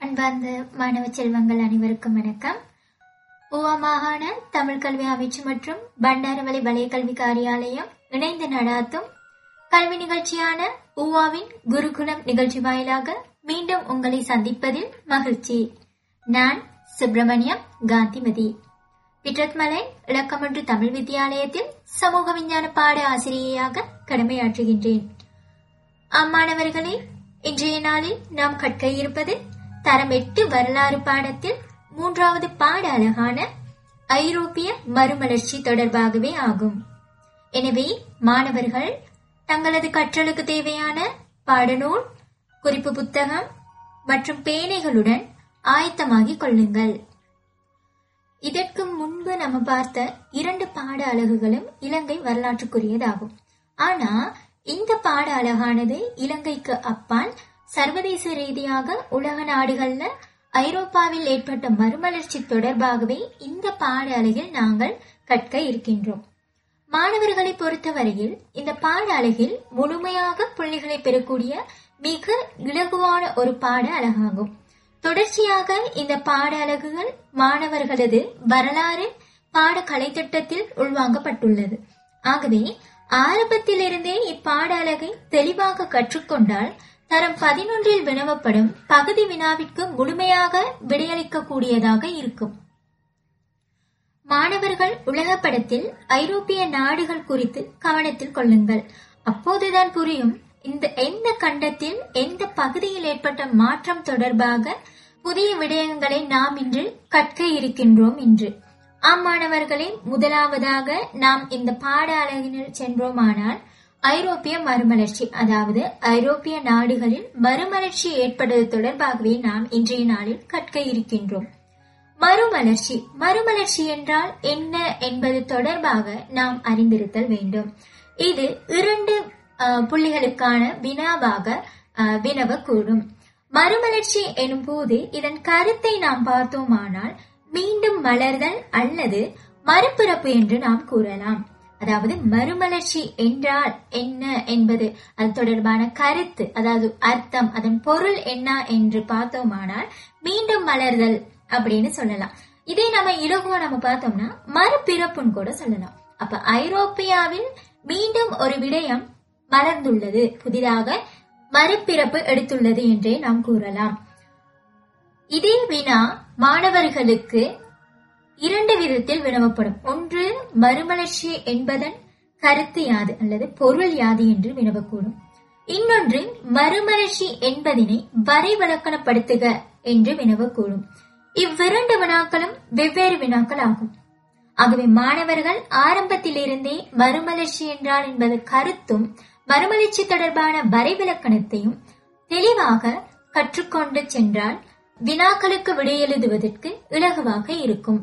அன்பார்ந்த மாணவ செல்வங்கள் அனைவருக்கும் வணக்கம் ஊவா மாகாண தமிழ் கல்வி அமைச்சு மற்றும் பண்டாரவளை வலய கல்வி காரியாலயம் இணைந்து நடாத்தும் கல்வி நிகழ்ச்சியான ஊவாவின் குருகுலம் நிகழ்ச்சி வாயிலாக மீண்டும் உங்களை சந்திப்பதில் மகிழ்ச்சி நான் சுப்பிரமணியம் காந்திமதி பிட்ரத்மலை இலக்கமன்று தமிழ் வித்தியாலயத்தில் சமூக விஞ்ஞான பாட ஆசிரியையாக கடமையாற்றுகின்றேன் அம்மாணவர்களே இன்றைய நாளில் நாம் கற்க இருப்பது தரம் எட்டு வரலாறு பாடத்தில் மூன்றாவது பாட அழகான ஐரோப்பிய மறுமலர்ச்சி தொடர்பாகவே ஆகும் எனவே மாணவர்கள் தங்களது கற்றலுக்கு தேவையான பாடநூல் குறிப்பு புத்தகம் மற்றும் பேனைகளுடன் ஆயத்தமாகிக் கொள்ளுங்கள் இதற்கு முன்பு நம்ம பார்த்த இரண்டு பாட அலகுகளும் இலங்கை வரலாற்றுக்குரியதாகும் ஆனா இந்த பாட அழகானது இலங்கைக்கு அப்பால் சர்வதேச ரீதியாக உலக நாடுகள்ல ஐரோப்பாவில் ஏற்பட்ட மறுமலர்ச்சி தொடர்பாகவே இந்த பாட அலகில் நாங்கள் கற்க இருக்கின்றோம் மாணவர்களை பொறுத்தவரையில் இந்த பாட அலகில் முழுமையாக புள்ளிகளை பெறக்கூடிய மிக இலகுவான ஒரு பாட அழகாகும் தொடர்ச்சியாக இந்த பாட அலகுகள் மாணவர்களது வரலாறு பாட கலைத்திட்டத்தில் உள்வாங்கப்பட்டுள்ளது ஆகவே ஆரம்பத்திலிருந்தே இப்பாட அலகை தெளிவாக கற்றுக்கொண்டால் தரம் பதினொன்றில் வினவப்படும் பகுதி வினாவிற்கு முழுமையாக விடையளிக்கக்கூடியதாக இருக்கும் மாணவர்கள் உலக படத்தில் ஐரோப்பிய நாடுகள் குறித்து கவனத்தில் கொள்ளுங்கள் அப்போதுதான் புரியும் இந்த எந்த கண்டத்தில் எந்த பகுதியில் ஏற்பட்ட மாற்றம் தொடர்பாக புதிய விடயங்களை நாம் இன்று கற்க இருக்கின்றோம் என்று ஆம் மாணவர்களே முதலாவதாக நாம் இந்த பாட அலகினில் சென்றோமானால் ஐரோப்பிய மறுமலர்ச்சி அதாவது ஐரோப்பிய நாடுகளில் மறுமலர்ச்சி ஏற்படுவது தொடர்பாகவே நாம் இன்றைய நாளில் கற்க இருக்கின்றோம் மறுமலர்ச்சி மறுமலர்ச்சி என்றால் என்ன என்பது தொடர்பாக நாம் அறிந்திருத்தல் வேண்டும் இது இரண்டு புள்ளிகளுக்கான வினாவாக வினவக்கூடும் மறுமலர்ச்சி எனும் போது இதன் கருத்தை நாம் பார்த்தோமானால் மீண்டும் மலர்தல் அல்லது மறுபிறப்பு என்று நாம் கூறலாம் அதாவது மறுமலர்ச்சி என்றால் என்ன என்பது அது தொடர்பான கருத்து அதாவது அர்த்தம் அதன் பொருள் என்ன என்று பார்த்தோமானால் மீண்டும் மலர்தல் அப்படின்னு சொல்லலாம் இதே நம்ம இலகுவா நம்ம பார்த்தோம்னா மறுபிறப்புன்னு கூட சொல்லலாம் அப்ப ஐரோப்பியாவில் மீண்டும் ஒரு விடயம் மலர்ந்துள்ளது புதிதாக மறுபிறப்பு எடுத்துள்ளது என்றே நாம் கூறலாம் இதே வினா மாணவர்களுக்கு இரண்டு விதத்தில் வினவப்படும் ஒன்று மறுமலர்ச்சி என்பதன் கருத்து யாது அல்லது பொருள் யாது என்று வினவக்கூடும் இன்னொன்று மறுமலர்ச்சி என்பதனை வரைவிலக்கணப்படுத்துக என்று வினவக்கூடும் இவ்விரண்டு வினாக்களும் வெவ்வேறு வினாக்கள் ஆகும் ஆகவே மாணவர்கள் ஆரம்பத்திலிருந்தே மறுமலர்ச்சி என்றால் என்பது கருத்தும் மறுமலர்ச்சி தொடர்பான வரைவிலக்கணத்தையும் தெளிவாக கற்றுக்கொண்டு சென்றால் வினாக்களுக்கு விடையெழுதுவதற்கு இலகுவாக இருக்கும்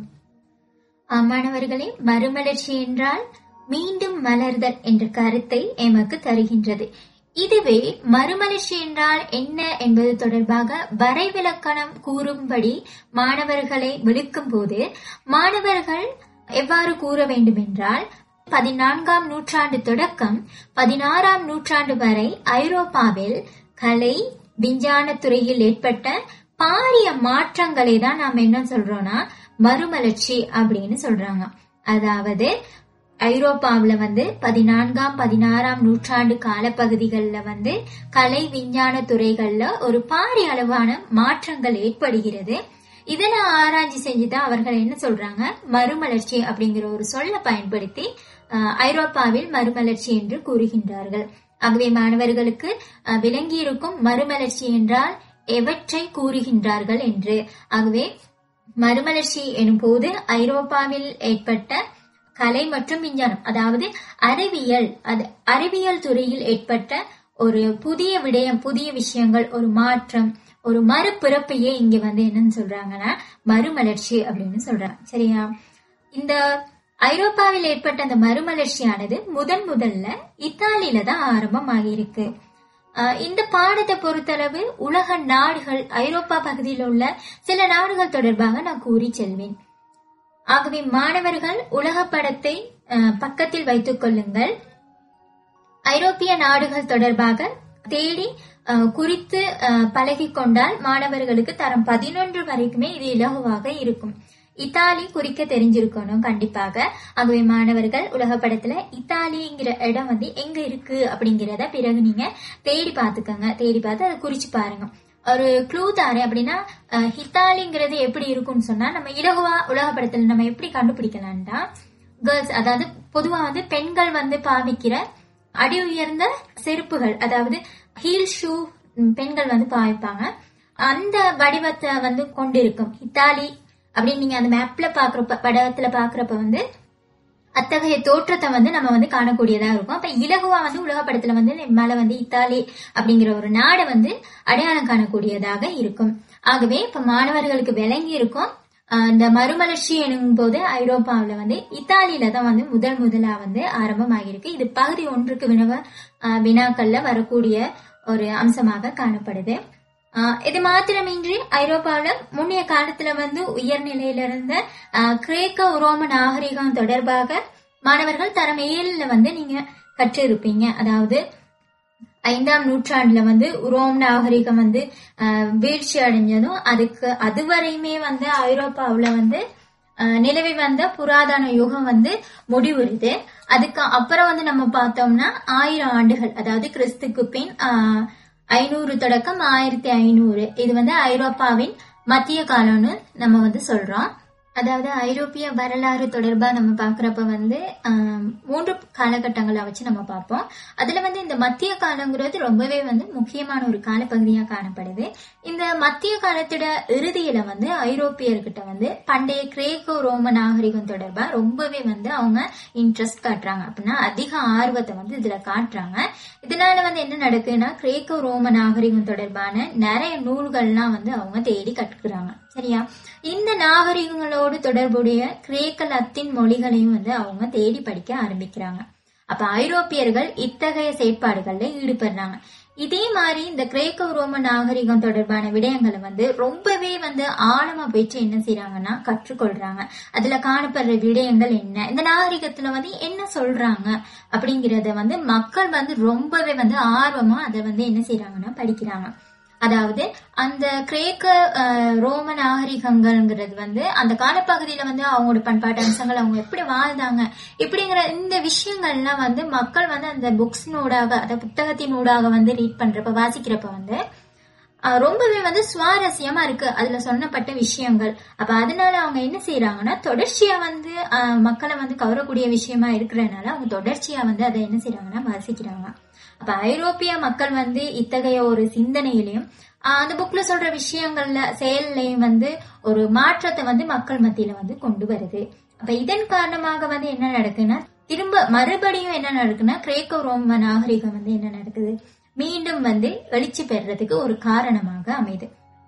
மாணவர்களே மறுமலர்ச்சி என்றால் மீண்டும் மலர்தல் என்ற கருத்தை எமக்கு தருகின்றது இதுவே மறுமலர்ச்சி என்றால் என்ன என்பது தொடர்பாக வரைவிலக்கணம் கூறும்படி மாணவர்களை விழுக்கும் போது மாணவர்கள் எவ்வாறு கூற வேண்டும் என்றால் பதினான்காம் நூற்றாண்டு தொடக்கம் பதினாறாம் நூற்றாண்டு வரை ஐரோப்பாவில் கலை விஞ்ஞான துறையில் ஏற்பட்ட பாரிய மாற்றங்களை தான் நாம் என்ன சொல்றோம்னா மறுமலர்ச்சி அப்படின்னு சொல்றாங்க அதாவது ஐரோப்பாவில வந்து பதினான்காம் பதினாறாம் நூற்றாண்டு காலப்பகுதிகளில் வந்து கலை விஞ்ஞான துறைகள்ல ஒரு பாரிய அளவான மாற்றங்கள் ஏற்படுகிறது இதனை ஆராய்ச்சி செஞ்சுதான் அவர்கள் என்ன சொல்றாங்க மறுமலர்ச்சி அப்படிங்கிற ஒரு சொல்ல பயன்படுத்தி ஐரோப்பாவில் மறுமலர்ச்சி என்று கூறுகின்றார்கள் ஆகவே மாணவர்களுக்கு விளங்கி இருக்கும் மறுமலர்ச்சி என்றால் எவற்றை கூறுகின்றார்கள் என்று ஆகவே மறுமலர்ச்சி எனும் போது ஐரோப்பாவில் ஏற்பட்ட கலை மற்றும் விஞ்ஞானம் அதாவது அறிவியல் அது அறிவியல் துறையில் ஏற்பட்ட ஒரு புதிய விடயம் புதிய விஷயங்கள் ஒரு மாற்றம் ஒரு மறுபிறப்பையே இங்க வந்து என்னன்னு சொல்றாங்கன்னா மறுமலர்ச்சி அப்படின்னு சொல்றாங்க சரியா இந்த ஐரோப்பாவில் ஏற்பட்ட அந்த மறுமலர்ச்சியானது முதன் முதல்ல இத்தாலியில தான் ஆரம்பமாகியிருக்கு இந்த பாடத்தை பொறுத்தளவு உலக நாடுகள் ஐரோப்பா பகுதியில் உள்ள சில நாடுகள் தொடர்பாக நான் கூறி செல்வேன் ஆகவே மாணவர்கள் உலக படத்தை பக்கத்தில் வைத்துக் கொள்ளுங்கள் ஐரோப்பிய நாடுகள் தொடர்பாக தேடி அஹ், குறித்து பழகி கொண்டால் மாணவர்களுக்கு தரம் பதினொன்று வரைக்குமே இது இலகுவாக இருக்கும் இத்தாலி குறிக்க தெரிஞ்சிருக்கணும் கண்டிப்பாக ஆகவே மாணவர்கள் உலக படத்துல இத்தாலிங்கிற இடம் வந்து எங்க இருக்கு அப்படிங்கிறத பிறகு நீங்க தேடி பார்த்துக்கோங்க தேடி பார்த்து அதை குறிச்சு பாருங்க ஒரு க்ளூ தாரேன் அப்படின்னா அஹ், ஹித்தாலிங்கிறது எப்படி இருக்கும்னு சொன்னா நம்ம இலகுவா உலக படத்துல நம்ம எப்படி கண்டுபிடிக்கலாம்னா கேர்ள்ஸ் அதாவது பொதுவா வந்து பெண்கள் வந்து பாவிக்கிற அடி உயர்ந்த செருப்புகள் அதாவது ஹீல் ஷூ பெண்கள் வந்து பாவிப்பாங்க அந்த வடிவத்தை வந்து கொண்டிருக்கும் இத்தாலி அப்படின்னு நீங்க அந்த மேப்ல பாக்குறப்ப படத்துல பாக்குறப்ப வந்து அத்தகைய தோற்றத்தை வந்து நம்ம வந்து காணக்கூடியதா இருக்கும் அப்ப இலகுவா வந்து உலக படத்துல வந்து மேல வந்து இத்தாலி அப்படிங்கிற ஒரு நாடை வந்து அடையாளம் காணக்கூடியதாக இருக்கும் ஆகவே இப்ப மாணவர்களுக்கு விளங்கி இருக்கும் ஆஹ் இந்த மறுமலர்ச்சி எனும் போது ஐரோப்பாவுல வந்து இத்தாலியில தான் வந்து முதல் முதலா வந்து ஆரம்பமாகிருக்கு இது பகுதி ஒன்றுக்கு வினவ ஆஹ் வினாக்கள்ல வரக்கூடிய ஒரு அம்சமாக காணப்படுது ஆஹ் இது மாத்திரமின்றி ஐரோப்பாவுல முன்னைய காலத்துல வந்து உயர்நிலையில இருந்த ஆஹ் கிரேக்க உரோம நாகரிகம் தொடர்பாக மாணவர்கள் தரம் ஏழுல வந்து நீங்க கற்றிருப்பீங்க அதாவது ஐந்தாம் நூற்றாண்டுல வந்து ரோம் நாகரிகம் வந்து ஆஹ், வீழ்ச்சி அடைஞ்சதும் அதுக்கு அதுவரையுமே வந்து ஐரோப்பாவுல வந்து ஆஹ், நிலவி வந்த புராதன யுகம் வந்து முடிவுறுது அதுக்கு அப்புறம் வந்து நம்ம பார்த்தோம்னா ஆயிரம் ஆண்டுகள் அதாவது கிறிஸ்துக்கு பின் ஆஹ், ஐநூறு தொடக்கம் ஆயிரத்தி ஐநூறு இது வந்து ஐரோப்பாவின் மத்திய காலம்னு நம்ம வந்து சொல்றோம் அதாவது ஐரோப்பிய வரலாறு தொடர்பா நம்ம பாக்குறப்ப வந்து ஆஹ், மூன்று காலகட்டங்களை வச்சு நம்ம பார்ப்போம் அதுல வந்து இந்த மத்திய காலங்கிறது ரொம்பவே வந்து முக்கியமான ஒரு காலப்பகுதியா காணப்படுது இந்த மத்திய காலத்தோட இறுதியில வந்து ஐரோப்பியர்கிட்ட வந்து பண்டைய கிரேக்கோ ரோம நாகரிகம் தொடர்பா ரொம்பவே வந்து அவங்க இன்ட்ரெஸ்ட் காட்டுறாங்க அப்படின்னா அதிக ஆர்வத்தை வந்து இதுல காட்டுறாங்க இதனால வந்து என்ன நடக்குதுன்னா கிரேக்கோ ரோம நாகரிகம் தொடர்பான நிறைய நூல்கள்லாம் வந்து அவங்க தேடி கற்றுக்கிறாங்க சரியா இந்த நாகரிகங்களோடு தொடர்புடைய கிரேக்க லத்தீன் மொழிகளையும் வந்து அவங்க தேடி படிக்க ஆரம்பிக்கிறாங்க அப்ப ஐரோப்பியர்கள் இத்தகைய செயற்பாடுகள்ல ஈடுபடுறாங்க இதே மாதிரி இந்த கிரேக்க ரோம நாகரிகம் தொடர்பான விடயங்களை வந்து ரொம்பவே வந்து ஆழமா போயிட்டு என்ன செய்யறாங்கன்னா கற்றுக்கொள்றாங்க அதுல காணப்படுற விடயங்கள் என்ன இந்த நாகரிகத்துல வந்து என்ன சொல்றாங்க அப்படிங்கறத வந்து மக்கள் வந்து ரொம்பவே வந்து ஆர்வமா அதை வந்து என்ன செய்யறாங்கன்னா படிக்கிறாங்க அதாவது அந்த கிரேக்க அஹ், ரோம நாகரிகங்கள்ங்கிறது வந்து அந்த காலப்பகுதியில வந்து அவங்களோட பண்பாட்டு அம்சங்கள் அவங்க எப்படி வாழ்ந்தாங்க இப்படிங்கிற இந்த விஷயங்கள்லாம் வந்து மக்கள் வந்து அந்த புக்ஸ்னூடாக அந்த புத்தகத்தினூடாக வந்து ரீட் பண்றப்ப வாசிக்கிறப்ப வந்து அஹ், ரொம்பவே வந்து சுவாரஸ்யமா இருக்கு அதுல சொன்னப்பட்ட விஷயங்கள் அப்ப அதனால அவங்க என்ன செய்யறாங்கன்னா தொடர்ச்சியா வந்து அஹ், மக்களை வந்து கவரக்கூடிய விஷயமா இருக்கிறதுனால அவங்க தொடர்ச்சியா வந்து அதை என்ன செய்யறாங்கன்னா வாசிக்கிறாங்க அப்ப ஐரோப்பிய மக்கள் வந்து இத்தகைய ஒரு சிந்தனையிலையும் ஆஹ் அந்த புக்ல சொல்ற விஷயங்கள்ல செயல்லையும் வந்து ஒரு மாற்றத்தை வந்து மக்கள் மத்தியில வந்து கொண்டு வருது அப்ப இதன் காரணமாக வந்து என்ன நடக்குன்னா திரும்ப மறுபடியும் என்ன நடக்குன்னா கிரேக்க ரோம நாகரிகம் வந்து என்ன நடக்குது மீண்டும் வந்து எழுச்சி பெறுறதுக்கு ஒரு காரணமாக அமைது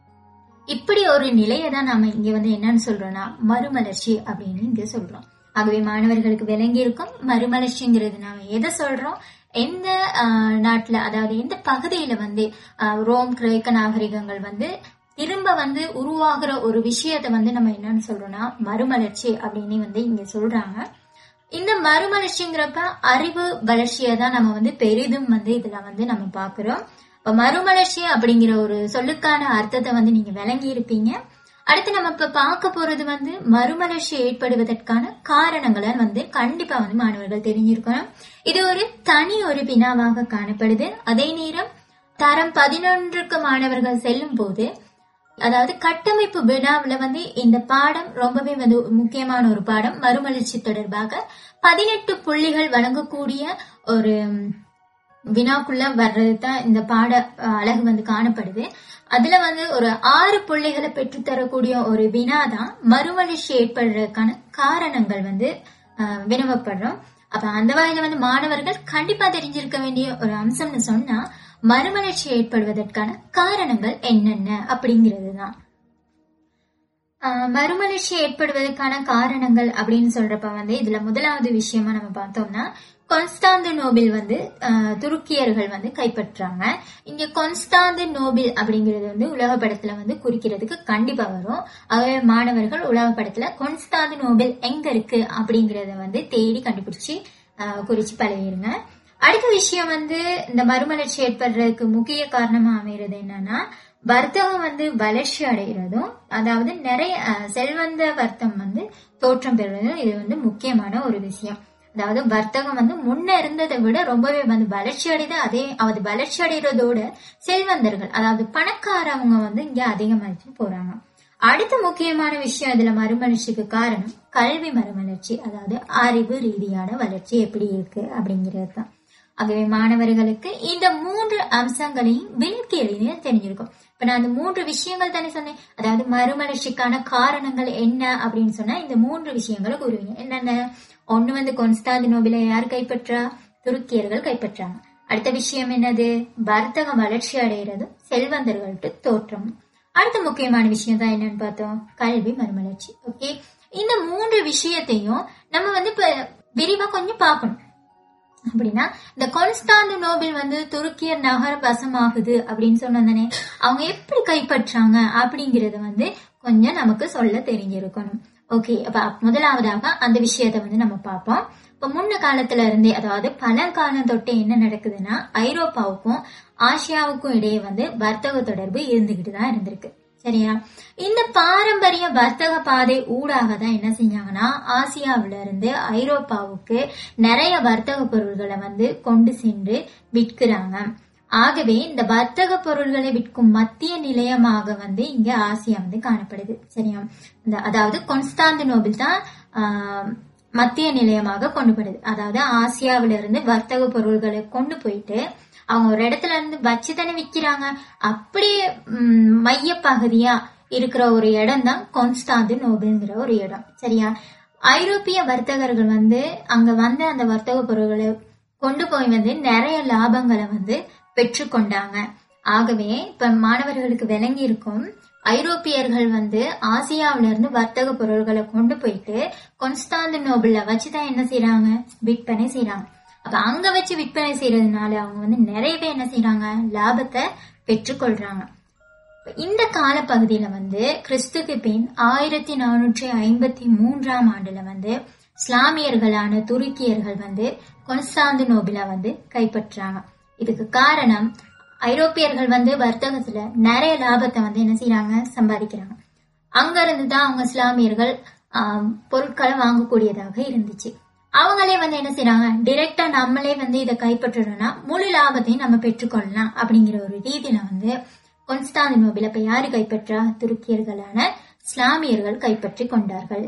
இப்படி ஒரு நிலையை தான் நாம இங்க வந்து என்னன்னு சொல்றோம்னா மறுமலர்ச்சி அப்படின்னு இங்க சொல்றோம் ஆகவே மாணவர்களுக்கு விளங்கி இருக்கும் மறுமலர்ச்சிங்கிறது நாம எதை சொல்றோம் எந்த ஆஹ், நாட்டுல அதாவது எந்த பகுதியில வந்து ஆஹ், ரோம் கிரேக்க நாகரிகங்கள் வந்து திரும்ப வந்து உருவாகிற ஒரு விஷயத்த வந்து நம்ம என்னன்னு சொல்றோம்னா மறுமலர்ச்சி அப்படின்னு வந்து இங்க சொல்றாங்க இந்த மறுமலர்ச்சிங்கிறப்ப அறிவு வளர்ச்சியை தான் நம்ம வந்து பெரிதும் வந்து இதுல வந்து நம்ம பாக்குறோம் இப்ப மறுமலர்ச்சி அப்படிங்கிற ஒரு சொல்லுக்கான அர்த்தத்தை வந்து நீங்க விளங்கி இருப்பீங்க அடுத்து நம்ம இப்ப பார்க்க போறது வந்து மறுமலர்ச்சி ஏற்படுவதற்கான காரணங்களை வந்து கண்டிப்பா வந்து மாணவர்கள் தெரிஞ்சிருக்கணும் இது ஒரு தனி ஒரு வினாவாக காணப்படுது அதே நேரம் தரம் பதினொன்றுக்கு மாணவர்கள் செல்லும் போது அதாவது கட்டமைப்பு வினாவுல வந்து இந்த பாடம் ரொம்பவே வந்து முக்கியமான ஒரு பாடம் மறுமலர்ச்சி தொடர்பாக பதினெட்டு புள்ளிகள் வழங்கக்கூடிய ஒரு ம், வினாக்குள்ள வர்றது தான் இந்த பாட அஹ், அழகு வந்து காணப்படுது அதுல வந்து ஒரு ஆறு புள்ளிகளை பெற்றுத்தரக்கூடிய ஒரு வினா தான் மறுமலர்ச்சி ஏற்படுறதுக்கான காரணங்கள் வந்து அஹ், வினவப்படுறோம் அப்ப அந்த வகையில வந்து மாணவர்கள் கண்டிப்பா தெரிஞ்சிருக்க வேண்டிய ஒரு அம்சம்னு சொன்னா மறுமலர்ச்சி ஏற்படுவதற்கான காரணங்கள் என்னென்ன அப்படிங்கிறது தான் ஆஹ் மறுமலர்ச்சி ஏற்படுவதற்கான காரணங்கள் அப்படின்னு சொல்றப்ப வந்து இதுல முதலாவது விஷயமா நம்ம பார்த்தோம்னா கொன்ஸ்டாந்து நோபில் வந்து ஆஹ் துருக்கியர்கள் வந்து கைப்பற்றாங்க இங்க கொன்ஸ்டாந்து நோபில் அப்படிங்கிறது வந்து உலக படத்துல வந்து குறிக்கிறதுக்கு கண்டிப்பா வரும் ஆகவே மாணவர்கள் உலக படத்துல கொன்ஸ்டாந்து நோபில் எங்க இருக்கு அப்படிங்கறத வந்து தேடி கண்டுபிடிச்சு ஆஹ் குறிச்சு பழகிருங்க அடுத்த விஷயம் வந்து இந்த மறுமலர்ச்சி ஏற்படுறதுக்கு முக்கிய காரணமா அமைகிறது என்னன்னா வர்த்தகம் வந்து வளர்ச்சி அடைகிறதும் அதாவது நிறைய அஹ், செல்வந்த வர்த்தம் வந்து தோற்றம் பெறுவதும் இது வந்து முக்கியமான ஒரு விஷயம் அதாவது வர்த்தகம் வந்து முன்ன இருந்ததை விட ரொம்பவே வந்து வளர்ச்சி அடைது அதே அது வளர்ச்சி அடைகிறதோட செல்வந்தர்கள் அதாவது பணக்காரவங்க வந்து இங்க அதிகமாச்சு போறாங்க அடுத்த முக்கியமான விஷயம் இதுல மறுமலர்ச்சிக்கு காரணம் கல்வி மறுமலர்ச்சி அதாவது அறிவு ரீதியான வளர்ச்சி எப்படி இருக்கு அப்படிங்கிறது தான் ஆகவே மாணவர்களுக்கு இந்த மூன்று அம்சங்களையும் விலக்கி எழுதி தெரிஞ்சிருக்கும் இப்ப நான் அந்த மூன்று விஷயங்கள் தானே சொன்னேன் அதாவது மறுமலர்ச்சிக்கான காரணங்கள் என்ன அப்படின்னு சொன்னா இந்த மூன்று விஷயங்களை கூறுவீங்க என்னென்ன ஒண்ணு வந்து கொன்ஸ்டாந்தினோபில யார் கைப்பற்றா துருக்கியர்கள் கைப்பற்றாங்க அடுத்த விஷயம் என்னது வர்த்தக வளர்ச்சி அடைகிறதும் செல்வந்தர்களுக்கு தோற்றம் அடுத்த முக்கியமான விஷயம் தான் என்னன்னு பார்த்தோம் கல்வி மறுமலர்ச்சி ஓகே இந்த மூன்று விஷயத்தையும் நம்ம வந்து இப்ப விரிவா கொஞ்சம் பார்க்கணும் அப்படின்னா இந்த கான்ஸ்டாண்டினோபிள் வந்து துருக்கியர் நகர வசமாகுது அப்படின்னு சொன்னதானே அவங்க எப்படி கைப்பற்றாங்க அப்படிங்கறத வந்து கொஞ்சம் நமக்கு சொல்ல தெரிஞ்சிருக்கணும் ஓகே அப்ப முதலாவதாக அந்த விஷயத்த வந்து நம்ம பார்ப்போம் இப்ப முன்ன காலத்துல இருந்தே அதாவது பழங்காலம் தொட்டு என்ன நடக்குதுன்னா ஐரோப்பாவுக்கும் ஆசியாவுக்கும் இடையே வந்து வர்த்தக தொடர்பு இருந்துகிட்டு தான் இருந்திருக்கு சரியா இந்த பாரம்பரிய வர்த்தக பாதை ஊடாக தான் என்ன செஞ்சாங்கன்னா ஆசியாவில இருந்து ஐரோப்பாவுக்கு நிறைய வர்த்தக பொருள்களை வந்து கொண்டு சென்று விற்கிறாங்க ஆகவே இந்த வர்த்தக பொருள்களை விற்கும் மத்திய நிலையமாக வந்து இங்க ஆசியா வந்து காணப்படுது சரியா இந்த அதாவது கொன்ஸ்டாந்தினோபிள் தான் ஆஹ், மத்திய நிலையமாக கொண்டுபடுது அதாவது ஆசியாவில இருந்து வர்த்தக பொருள்களை கொண்டு போயிட்டு அவங்க ஒரு இடத்துல இருந்து வச்சு தானே விக்கிறாங்க அப்படியே ம், மையப்பகுதியா இருக்கிற ஒரு இடம் தான் கான்ஸ்டாந்தினோபிள்ங்கிற ஒரு இடம் சரியா ஐரோப்பிய வர்த்தகர்கள் வந்து அங்க வந்த அந்த வர்த்தக பொருள்களை கொண்டு போய் வந்து நிறைய லாபங்களை வந்து பெற்றுக்கொண்டாங்க ஆகவே இப்ப மாணவர்களுக்கு விளங்கி இருக்கும் ஐரோப்பியர்கள் வந்து ஆசியாவில இருந்து வர்த்தக பொருள்களை கொண்டு போயிட்டு கொன்ஸ்டாந்தினோபிள்ல வச்சுதான் என்ன செய்யறாங்க விற்பனை செய்யறாங்க அப்ப அங்க வச்சு விற்பனை செய்யறதுனால அவங்க வந்து நிறைய பேர் என்ன செய்யறாங்க லாபத்தை பெற்றுக்கொள்றாங்க இப்ப இந்த காலப்பகுதியில வந்து கிறிஸ்துக்கு பின் ஆயிரத்தி நானூற்றி ஐம்பத்தி மூன்றாம் ஆண்டுல வந்து இஸ்லாமியர்களான துருக்கியர்கள் வந்து கொன்ஸ்டாந்தினோபில வந்து கைப்பற்றாங்க இதுக்கு காரணம் ஐரோப்பியர்கள் வந்து வர்த்தகத்துல நிறைய லாபத்தை வந்து என்ன செய்யறாங்க சம்பாதிக்கிறாங்க அங்க இருந்து தான் அவங்க இஸ்லாமியர்கள் ஆம், பொருட்களை வாங்கக்கூடியதாக இருந்துச்சு அவங்களே வந்து என்ன செய்றாங்க டைரக்டா நம்மளே வந்து இதை கைப்பற்றணும்னா முழு லாபத்தையும் நம்ம பெற்றுக்கொள்ளலாம் அப்படிங்கிற ஒரு ரீதியில வந்து கொன்ஸ்டாந்தினோபில இப்ப யாரு கைப்பற்றா துருக்கியர்களான இஸ்லாமியர்கள் கைப்பற்றி கொண்டார்கள்